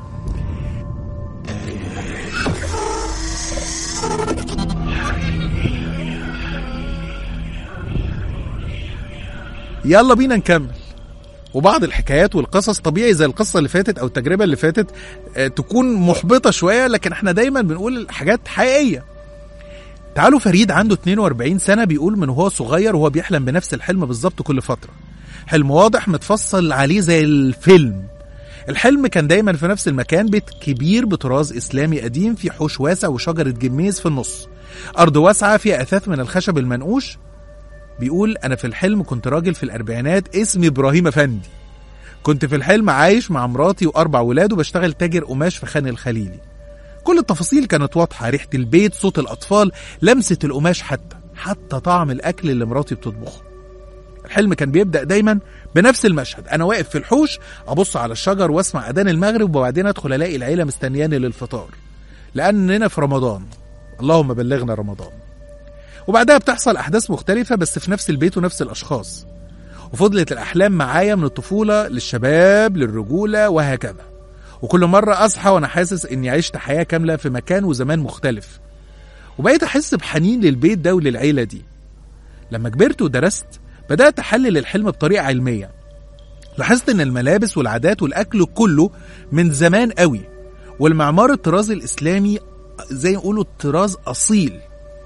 يلا بينا نكمل وبعض الحكايات والقصص طبيعي زي القصة اللي فاتت أو التجربة اللي فاتت آه، تكون محبطة شوية لكن احنا دايما بنقول حاجات حقيقية تعالوا فريد عنده 42 سنة بيقول من وهو صغير وهو بيحلم بنفس الحلم بالظبط كل فترة حلم واضح متفصل عليه زي الفيلم الحلم كان دايما في نفس المكان بيت كبير بطراز إسلامي قديم في حوش واسع وشجرة جميز في النص أرض واسعة فيها أثاث من الخشب المنقوش بيقول أنا في الحلم كنت راجل في الأربعينات اسمي إبراهيم أفندي كنت في الحلم عايش مع مراتي وأربع ولاد وبشتغل تاجر قماش في خان الخليلي كل التفاصيل كانت واضحة ريحة البيت صوت الأطفال لمسة القماش حتى حتى طعم الأكل اللي مراتي بتطبخه الحلم كان بيبدأ دايما بنفس المشهد أنا واقف في الحوش أبص على الشجر وأسمع أذان المغرب وبعدين أدخل ألاقي العيلة مستنياني للفطار لأننا في رمضان اللهم بلغنا رمضان وبعدها بتحصل أحداث مختلفة بس في نفس البيت ونفس الأشخاص وفضلت الأحلام معايا من الطفولة للشباب للرجولة وهكذا وكل مرة أصحى وأنا حاسس إني عشت حياة كاملة في مكان وزمان مختلف وبقيت أحس بحنين للبيت ده وللعيلة دي لما كبرت ودرست بدأت أحلل الحلم بطريقة علمية لاحظت إن الملابس والعادات والأكل كله من زمان قوي والمعمار الطراز الإسلامي زي ما يقولوا الطراز أصيل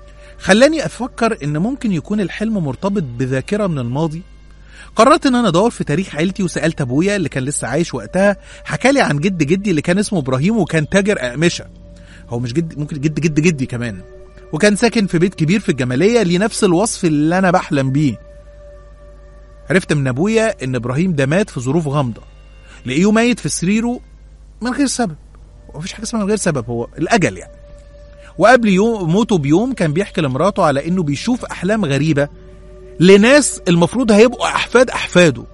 خلاني افكر ان ممكن يكون الحلم مرتبط بذاكره من الماضي قررت ان انا ادور في تاريخ عيلتي وسالت ابويا اللي كان لسه عايش وقتها حكى لي عن جد جدي اللي كان اسمه ابراهيم وكان تاجر اقمشه هو مش جد ممكن جد جد جدي كمان وكان ساكن في بيت كبير في الجماليه ليه نفس الوصف اللي انا بحلم بيه عرفت من ابويا ان ابراهيم ده مات في ظروف غامضه لقيه ميت في سريره من غير سبب مفيش حاجه اسمها من غير سبب هو الاجل يعني وقبل يوم موته بيوم كان بيحكي لمراته على انه بيشوف احلام غريبه لناس المفروض هيبقوا احفاد احفاده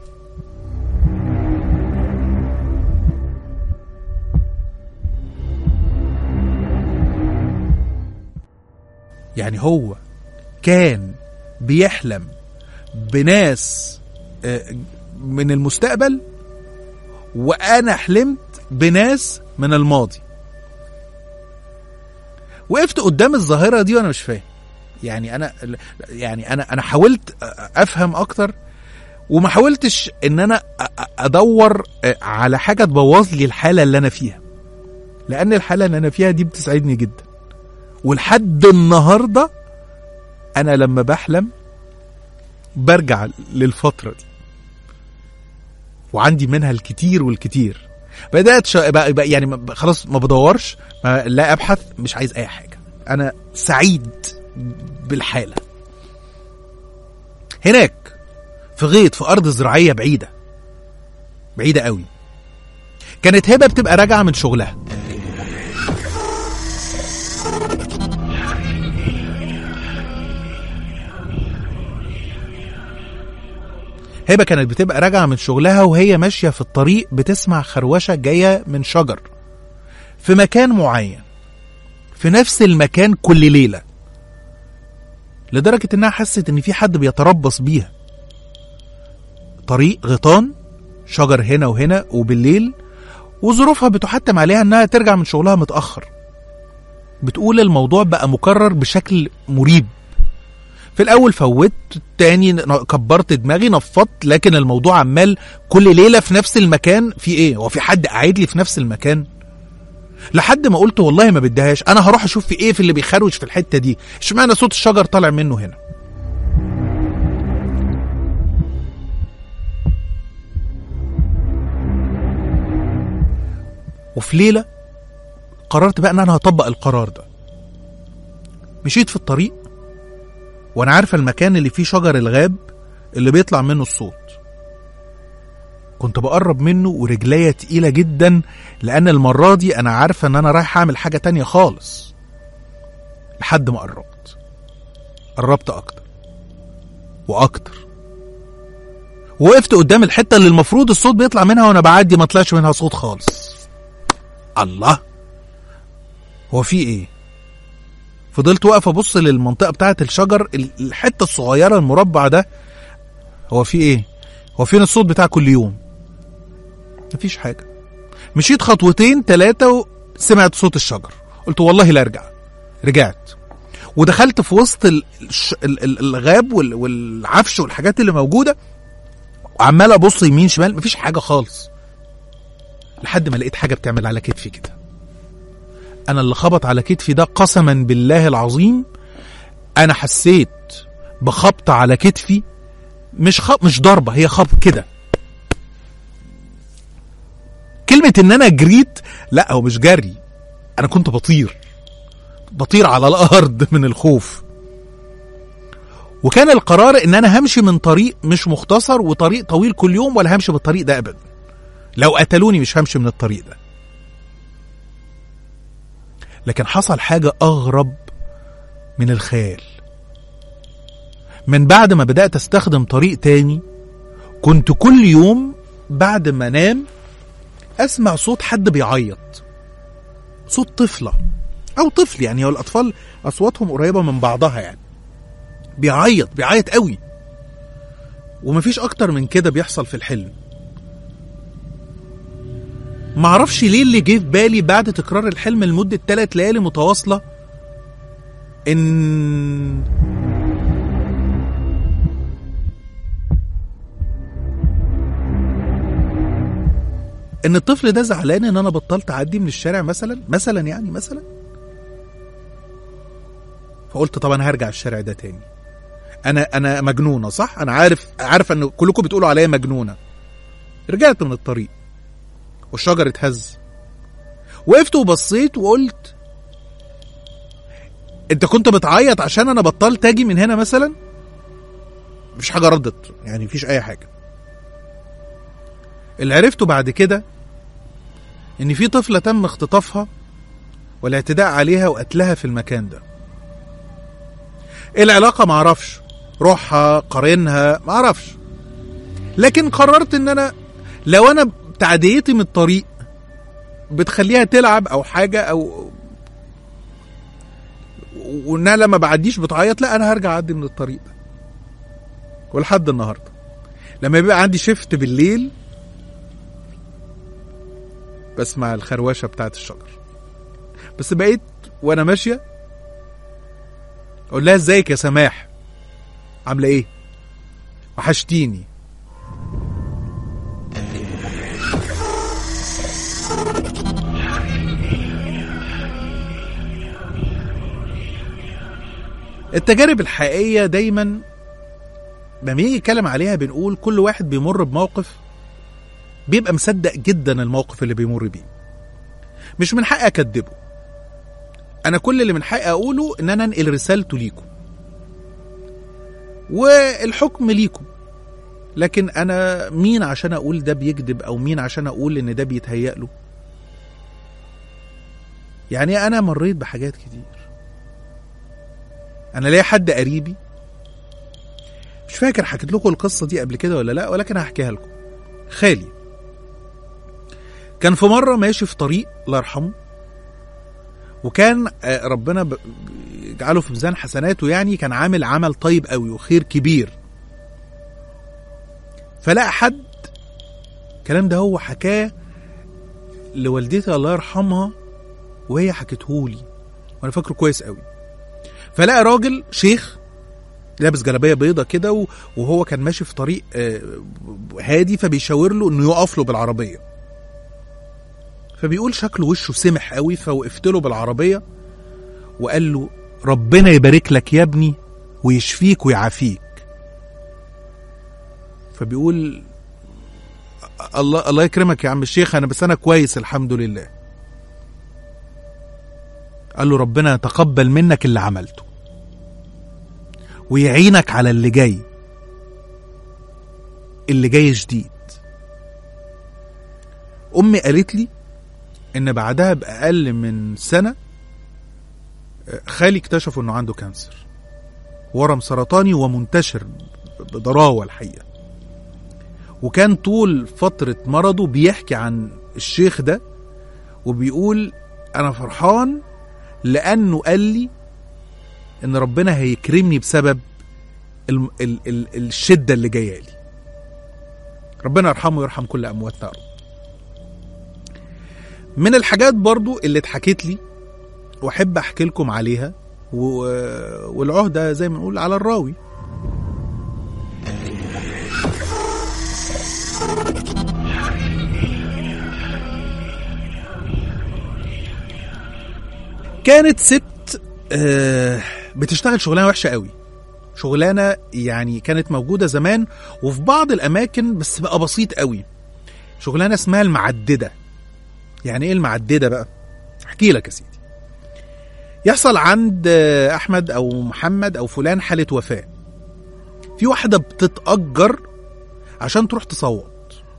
يعني هو كان بيحلم بناس آه، من المستقبل وانا حلمت بناس من الماضي وقفت قدام الظاهره دي وانا مش فاهم يعني انا يعني انا انا حاولت افهم اكتر وما حاولتش ان انا أ- أ- ادور على حاجه تبوظ لي الحاله اللي انا فيها لان الحاله اللي انا فيها دي بتسعدني جدا ولحد النهارده انا لما بحلم برجع للفتره دي وعندي منها الكتير والكتير بدات شا... بقى بقى يعني ما- خلاص ما بدورش ما لا ابحث مش عايز اي حاجه انا سعيد بالحاله هناك في غيط في ارض زراعيه بعيده بعيده قوي كانت هبه بتبقى راجعه من شغلها هبه كانت بتبقى راجعه من شغلها وهي ماشيه في الطريق بتسمع خروشه جايه من شجر في مكان معين في نفس المكان كل ليله لدرجه انها حست ان في حد بيتربص بيها طريق غيطان شجر هنا وهنا وبالليل وظروفها بتحتم عليها انها ترجع من شغلها متاخر بتقول الموضوع بقى مكرر بشكل مريب في الاول فوت تاني ن- كبرت دماغي نفضت لكن الموضوع عمال كل ليله في نفس المكان في ايه هو في حد قاعد لي في نفس المكان لحد ما قلت والله ما بديهاش انا هروح اشوف في ايه في اللي بيخروش في الحته دي اشمعنى صوت الشجر طالع منه هنا وفي ليله قررت بقى ان انا هطبق القرار ده مشيت في الطريق وانا عارفه المكان اللي فيه شجر الغاب اللي بيطلع منه الصوت كنت بقرب منه ورجليا تقيلة جدا لأن المرة دي أنا عارفة إن أنا رايح أعمل حاجة تانية خالص لحد ما قربت قربت أكتر وأكتر وقفت قدام الحتة اللي المفروض الصوت بيطلع منها وأنا بعدي ما طلعش منها صوت خالص الله هو في إيه؟ فضلت واقف ابص للمنطقه بتاعه الشجر ال- الحته الصغيره المربع ده هو في ايه هو فين الصوت بتاع كل يوم مفيش حاجه مشيت خطوتين ثلاثه وسمعت صوت الشجر قلت والله لا ارجع رجعت ودخلت في وسط ال- الش- ال- ال- الغاب وال- والعفش والحاجات اللي موجوده وعمال ابص يمين شمال مفيش حاجه خالص لحد ما لقيت حاجه بتعمل على كتفي كده انا اللي خبط على كتفي ده قسما بالله العظيم انا حسيت بخبط على كتفي مش خب مش ضربه هي خبط كده كلمه ان انا جريت لا هو مش جري انا كنت بطير بطير على الارض من الخوف وكان القرار ان انا همشي من طريق مش مختصر وطريق طويل كل يوم ولا همشي بالطريق ده ابدا لو قتلوني مش همشي من الطريق ده لكن حصل حاجة أغرب من الخيال من بعد ما بدأت أستخدم طريق تاني كنت كل يوم بعد ما أنام أسمع صوت حد بيعيط صوت طفلة أو طفل يعني هو الأطفال أصواتهم قريبة من بعضها يعني بيعيط بيعيط قوي ومفيش أكتر من كده بيحصل في الحلم معرفش ليه اللي جه في بالي بعد تكرار الحلم لمدة ثلاث ليالي متواصلة إن إن الطفل ده زعلان إن أنا بطلت أعدي من الشارع مثلا مثلا يعني مثلا فقلت طب انا هرجع الشارع ده تاني انا انا مجنونه صح انا عارف عارف ان كلكم بتقولوا عليا مجنونه رجعت من الطريق والشجر اتهز وقفت وبصيت وقلت انت كنت بتعيط عشان انا بطلت اجي من هنا مثلا مفيش حاجه ردت يعني مفيش اي حاجه اللي عرفته بعد كده ان في طفله تم اختطافها والاعتداء عليها وقتلها في المكان ده ايه العلاقه معرفش روحها قارنها معرفش لكن قررت ان انا لو انا تعديتي من الطريق بتخليها تلعب او حاجه او وانها لما بعديش بتعيط لا انا هرجع اعدي من الطريق ده ولحد النهارده لما بيبقى عندي شيفت بالليل بسمع الخروشه بتاعت الشجر بس بقيت وانا ماشيه اقول لها ازيك يا سماح عامله ايه وحشتيني التجارب الحقيقيه دايما لما يجي يتكلم عليها بنقول كل واحد بيمر بموقف بيبقى مصدق جدا الموقف اللي بيمر بيه مش من حقي اكدبه انا كل اللي من حقي اقوله ان انا انقل رسالته ليكم والحكم ليكم لكن انا مين عشان اقول ده بيكذب او مين عشان اقول ان ده بيتهيأ له يعني انا مريت بحاجات كتير انا ليا حد قريبي مش فاكر حكيت لكم القصه دي قبل كده ولا لا ولكن هحكيها لكم خالي كان في مره ماشي في طريق الله يرحمه وكان آه، ربنا ب- يجعله في ميزان حسناته يعني كان عامل عمل طيب قوي وخير كبير فلقى حد الكلام ده هو حكاه لوالدتي الله يرحمها وهي حكتهولي وانا فاكره كويس قوي فلقى راجل شيخ لابس جلابيه بيضه كده و- وهو كان ماشي في طريق آه، هادي فبيشاور له انه يقف له بالعربيه فبيقول شكله وشه سمح قوي فوقفت له بالعربيه وقال له ربنا يبارك لك يا ابني ويشفيك ويعافيك فبيقول الله الله يكرمك يا عم الشيخ انا بس انا كويس الحمد لله قال له ربنا يتقبل منك اللي عملته ويعينك على اللي جاي اللي جاي جديد امي قالت لي ان بعدها باقل من سنه آه، خالي اكتشفوا انه عنده كانسر ورم سرطاني ومنتشر بضراوه الحقيقه وكان طول فتره مرضه بيحكي عن الشيخ ده وبيقول انا فرحان لانه قال لي ان ربنا هيكرمني بسبب ال ال ال الشده اللي جايه لي ربنا يرحمه ويرحم كل امواتنا يا رب من الحاجات برضو اللي اتحكت لي واحب احكي لكم عليها و... والعهده زي ما نقول على الراوي كانت ست آه، بتشتغل شغلانه وحشه قوي شغلانه يعني كانت موجوده زمان وفي بعض الاماكن بس بقى بسيط قوي شغلانه اسمها المعدده يعني ايه المعدده بقى احكي لك يا سيدي يحصل عند آه، احمد او محمد او فلان حاله وفاه في واحده بتتاجر عشان تروح تصوت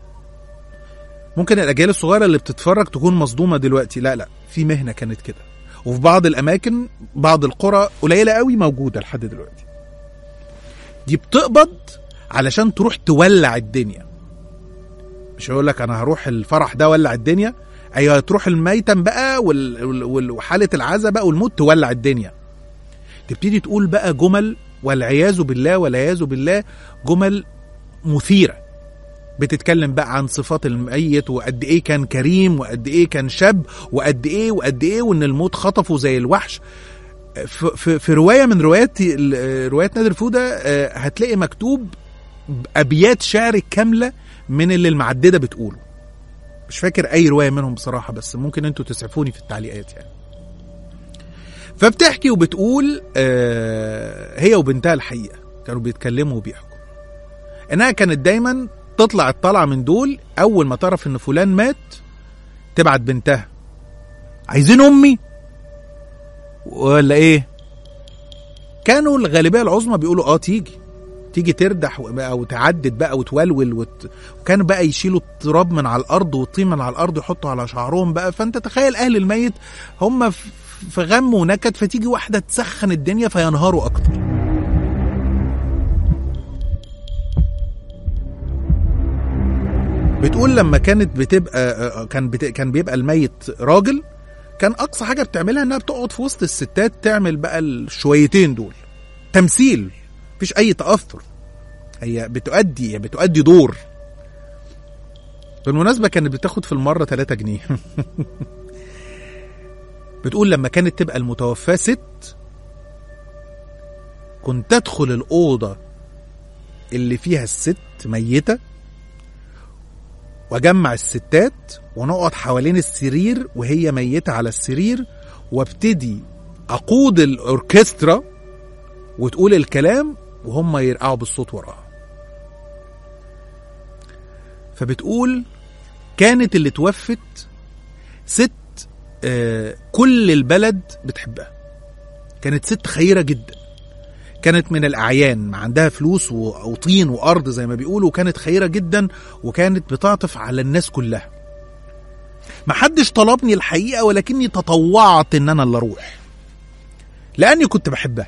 ممكن الاجيال الصغيره اللي بتتفرج تكون مصدومه دلوقتي لا لا في مهنه كانت كده وفي بعض الاماكن بعض القرى قليله قوي موجوده لحد دلوقتي دي بتقبض علشان تروح تولع الدنيا مش هيقول لك انا هروح الفرح ده ولع الدنيا ايوه تروح الميتم بقى وال- وال- وال- وحاله العزا بقى والموت تولع الدنيا تبتدي تقول بقى جمل والعياذ بالله والعياذ بالله جمل مثيره بتتكلم بقى عن صفات الميت وقد ايه كان كريم وقد ايه كان شاب وقد ايه وقد ايه وان الموت خطفه زي الوحش في, في, في روايه من روايات ال- روايات نادر فوده آه، هتلاقي مكتوب ابيات شعر كامله من اللي المعدده بتقوله مش فاكر اي روايه منهم بصراحه بس ممكن انتوا تسعفوني في التعليقات يعني فبتحكي وبتقول آه هي وبنتها الحقيقه كانوا بيتكلموا وبيحكوا انها كانت دايما تطلع الطلعه من دول اول ما تعرف ان فلان مات تبعت بنتها عايزين امي ولا ايه كانوا الغالبيه العظمى بيقولوا اه تيجي تيجي تردح و- او تعدد بقى وتولول وت... وكانوا بقى يشيلوا التراب من على الارض والطين من على الارض يحطوا على شعرهم بقى فانت تخيل اهل الميت هم في في غم ونكد فتيجي واحده تسخن الدنيا فينهاروا اكتر بتقول لما كانت بتبقى كان بت... كان بيبقى الميت راجل كان اقصى حاجه بتعملها انها بتقعد في وسط الستات تعمل بقى الشويتين دول تمثيل مفيش اي تاثر هي بتؤدي هي بتؤدي دور بالمناسبه كانت بتاخد في المره 3 جنيه بتقول لما كانت تبقى المتوفاه ست كنت ادخل الاوضه اللي فيها الست ميته واجمع الستات ونقعد حوالين السرير وهي ميته على السرير وابتدي اقود الاوركسترا وتقول الكلام وهم يرقعوا بالصوت وراها فبتقول كانت اللي توفت ست آه كل البلد بتحبها كانت ست خيرة جدا كانت من الأعيان ما عندها فلوس و- وطين وأرض زي ما بيقولوا وكانت خيرة جدا وكانت بتعطف على الناس كلها ما حدش طلبني الحقيقة ولكني تطوعت إن أنا اللي أروح لأني كنت بحبها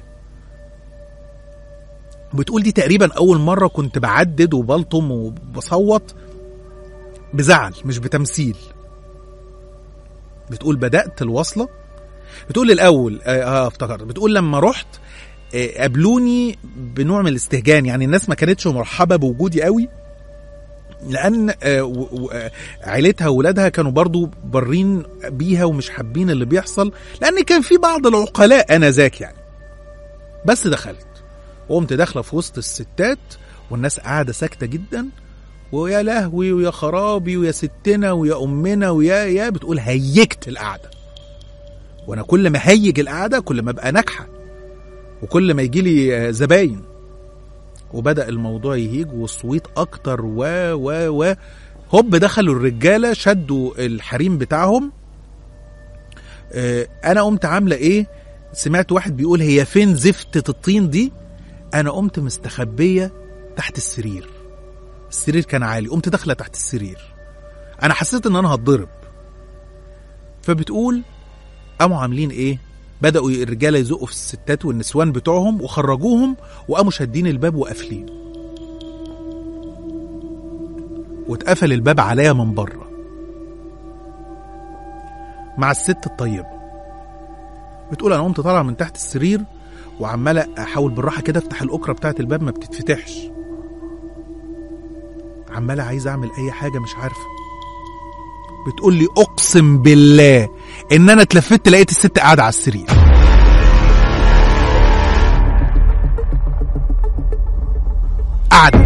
بتقول دي تقريبا أول مرة كنت بعدد وبلطم وبصوت بزعل مش بتمثيل بتقول بدأت الوصلة بتقول الأول اه آه، افتكرت بتقول لما رحت آه، قابلوني بنوع من الاستهجان يعني الناس ما كانتش مرحبة بوجودي قوي لان آه، و- و- آه، عيلتها وولادها كانوا برضو برين بيها ومش حابين اللي بيحصل لان كان في بعض العقلاء انا ذاك يعني بس دخلت وقمت داخله في وسط الستات والناس قاعده ساكته جدا ويا لهوي ويا خرابي ويا ستنا ويا امنا ويا يا بتقول هيجت القعده وانا كل ما هيج القعده كل ما ابقى ناجحه وكل ما يجي لي زباين وبدا الموضوع يهيج والصويت اكتر و و و هوب دخلوا الرجاله شدوا الحريم بتاعهم آه، انا قمت عامله ايه سمعت واحد بيقول هي فين زفتة الطين دي انا قمت مستخبيه تحت السرير السرير كان عالي قمت داخله تحت السرير انا حسيت ان انا هتضرب فبتقول قاموا عاملين ايه بدأوا الرجاله يزقوا في الستات والنسوان بتوعهم وخرجوهم وقاموا شادين الباب وقافلين واتقفل الباب عليا من بره مع الست الطيبه بتقول انا قمت طالعه من تحت السرير وعماله احاول بالراحه كده افتح الاكره بتاعه الباب ما بتتفتحش عماله عايزه اعمل اي حاجه مش عارفه بتقول لي اقسم بالله ان انا اتلفت لقيت الست قاعده على السرير قاعده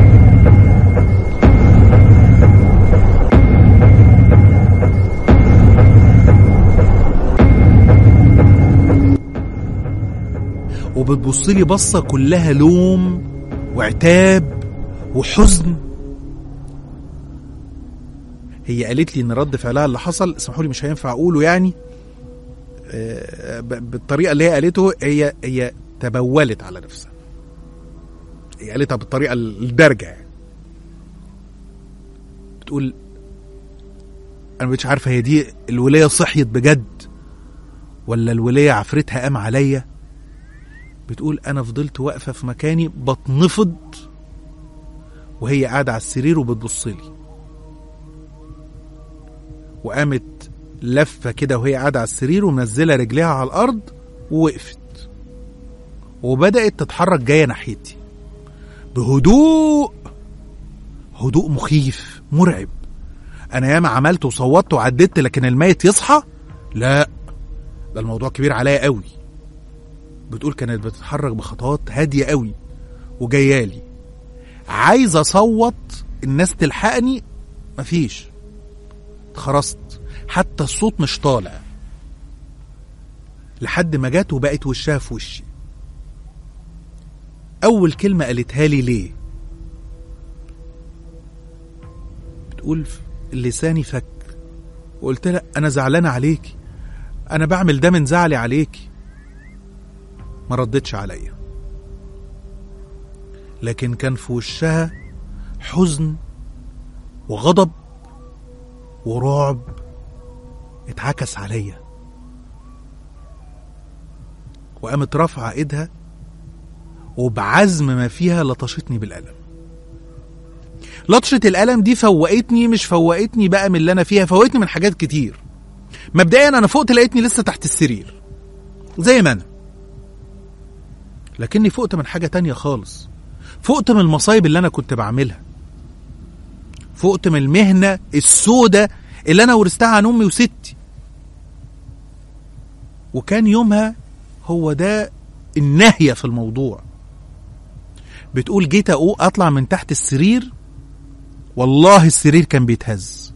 وبتبص لي بصه كلها لوم وعتاب وحزن هي قالت لي ان رد فعلها اللي حصل اسمحوا لي مش هينفع اقوله يعني آه، ب- بالطريقه اللي هي قالته هي هي تبولت على نفسها هي قالتها بالطريقه الدارجه يعني بتقول انا مش عارفه هي دي الوليه صحيت بجد ولا الوليه عفرتها قام عليا بتقول انا فضلت واقفه في مكاني بتنفض وهي قاعده على السرير وبتبص لي وقامت لفه كده وهي قاعده على السرير ومنزله رجليها على الارض ووقفت وبدات تتحرك جايه ناحيتي بهدوء هدوء مخيف مرعب انا ياما عملت وصوتت وعددت لكن الميت يصحى لا ده الموضوع كبير عليا قوي بتقول كانت بتتحرك بخطوات هاديه قوي وجايالي عايز اصوت الناس تلحقني مفيش اتخرست حتى الصوت مش طالع لحد ما جت وبقت وشها في وشي أول كلمة قالتها لي ليه بتقول ف- لساني فك وقلت لها أنا زعلانة عليكي أنا بعمل ده من زعلي عليكي ما ردتش عليا لكن كان في وشها حزن وغضب ورعب اتعكس عليا وقامت رافعة ايدها وبعزم ما فيها لطشتني بالقلم لطشة القلم دي فوقتني مش فوقتني بقى من اللي انا فيها فوقتني من حاجات كتير مبدئيا انا فقت لقيتني لسه تحت السرير زي ما انا لكني فقت من حاجة تانية خالص فقت من المصايب اللي انا كنت بعملها فقت من المهنة السودة اللي انا ورثتها عن امي وستي وكان يومها هو ده النهية في الموضوع بتقول جيت أقو اطلع من تحت السرير والله السرير كان بيتهز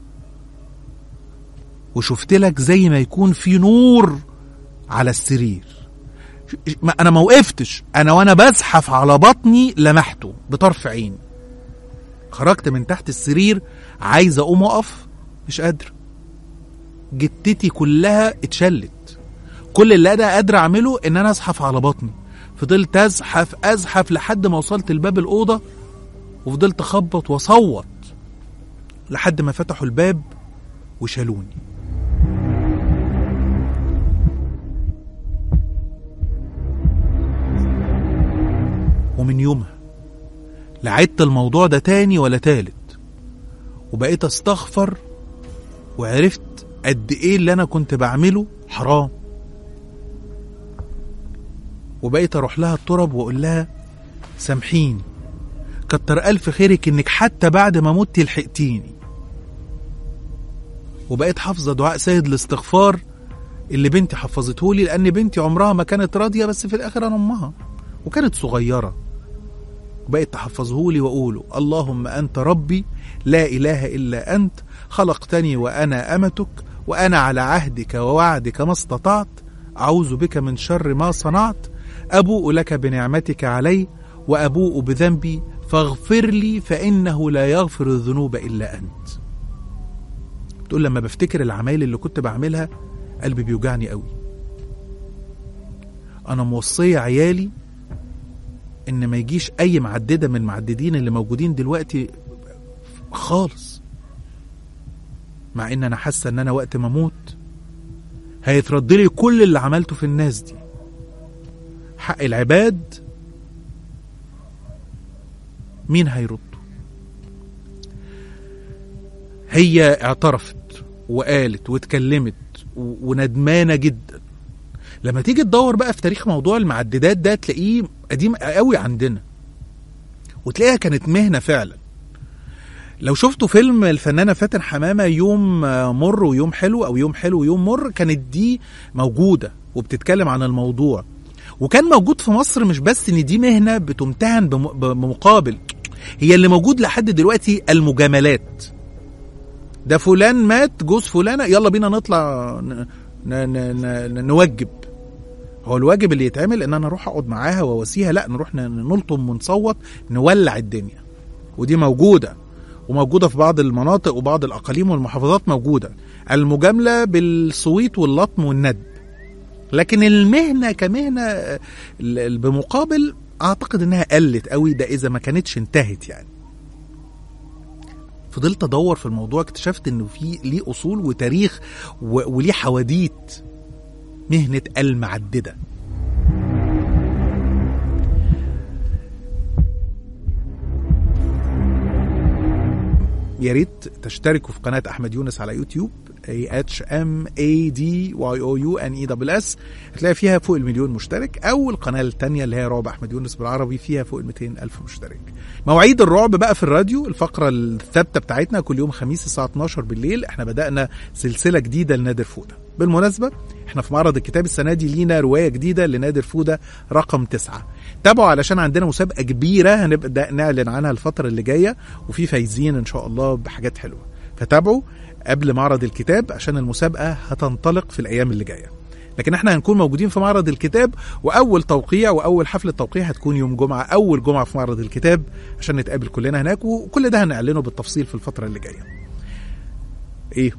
وشفت لك زي ما يكون في نور على السرير ش- ما انا ما وقفتش انا وانا بزحف على بطني لمحته بطرف عين خرجت من تحت السرير عايز اقوم اقف مش قادر جتتي كلها اتشلت كل اللي انا قادر اعمله ان انا ازحف على بطني فضلت ازحف ازحف لحد ما وصلت لباب الاوضه وفضلت اخبط واصوت لحد ما فتحوا الباب وشالوني ومن يومها لا عدت الموضوع ده تاني ولا تالت وبقيت استغفر وعرفت قد ايه اللي انا كنت بعمله حرام وبقيت اروح لها التراب واقول لها سامحيني كتر الف خيرك انك حتى بعد ما مت لحقتيني وبقيت حافظه دعاء سيد الاستغفار اللي بنتي حفظته لي لان بنتي عمرها ما كانت راضيه بس في الاخر انا امها وكانت صغيره وبقيت تحفظه لي واقوله اللهم انت ربي لا اله الا انت خلقتني وانا امتك وانا على عهدك ووعدك ما استطعت اعوذ بك من شر ما صنعت ابوء لك بنعمتك علي وابوء بذنبي فاغفر لي فانه لا يغفر الذنوب الا انت تقول لما بفتكر العمايل اللي كنت بعملها قلبي بيوجعني قوي انا موصيه عيالي ان ما يجيش اي معدده من المعددين اللي موجودين دلوقتي خالص مع ان انا حاسه ان انا وقت ما اموت هيترد لي كل اللي عملته في الناس دي حق العباد مين هيرده هي اعترفت وقالت واتكلمت و- وندمانه جدا لما تيجي تدور بقى في تاريخ موضوع المعددات ده تلاقيه قديم قوي عندنا وتلاقيها كانت مهنه فعلا لو شفتوا فيلم الفنانه فاتن حمامه يوم آه، مر ويوم حلو او يوم حلو ويوم مر كانت دي موجوده وبتتكلم عن الموضوع وكان موجود في مصر مش بس ان دي مهنه بتمتهن بم- بمقابل هي اللي موجود لحد دلوقتي المجاملات ده فلان مات جوز فلانه يلا بينا نطلع ن... ن... ن... ن... نوجب هو الواجب اللي يتعمل ان انا اروح اقعد معاها واواسيها لا نروح ن- نلطم ونصوت نولع الدنيا ودي موجوده وموجوده في بعض المناطق وبعض الاقاليم والمحافظات موجوده المجامله بالصويت واللطم والندب لكن المهنه كمهنه آه، ال- ال- بمقابل اعتقد انها قلت قوي ده اذا ما كانتش انتهت يعني فضلت ادور في الموضوع اكتشفت انه في ليه اصول وتاريخ و- وليه حواديت مهنه المعدده يا ريت تشتركوا في قناه احمد يونس على يوتيوب اي اتش ام اي دي واي او يو ان اي دبل اس هتلاقي فيها فوق المليون مشترك او القناه الثانيه اللي هي رعب احمد يونس بالعربي فيها فوق ال 200 الف مشترك مواعيد الرعب بقى في الراديو الفقره الثابته بتاعتنا كل يوم خميس الساعه 12 بالليل احنا بدانا سلسله جديده لنادر فوده بالمناسبه احنا في معرض الكتاب السنه دي لينا روايه جديده لنادر فوده رقم تسعة تابعوا علشان عندنا مسابقه كبيره هنبدا نعلن عنها الفتره اللي جايه وفي فايزين ان شاء الله بحاجات حلوه فتابعوا قبل معرض الكتاب عشان المسابقه هتنطلق في الايام اللي جايه لكن احنا هنكون موجودين في معرض الكتاب واول توقيع واول حفله توقيع هتكون يوم جمعه اول جمعه في معرض الكتاب عشان نتقابل كلنا هناك وكل ده هنعلنه بالتفصيل في الفتره اللي جايه ايه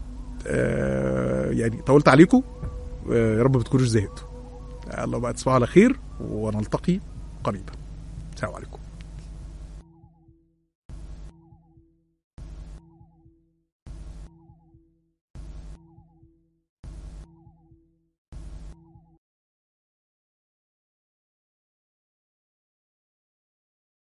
آه يعني طولت عليكم آه يا رب ما تكونوش زهقتوا الله بقى تصبحوا على خير ونلتقي قريبا السلام عليكم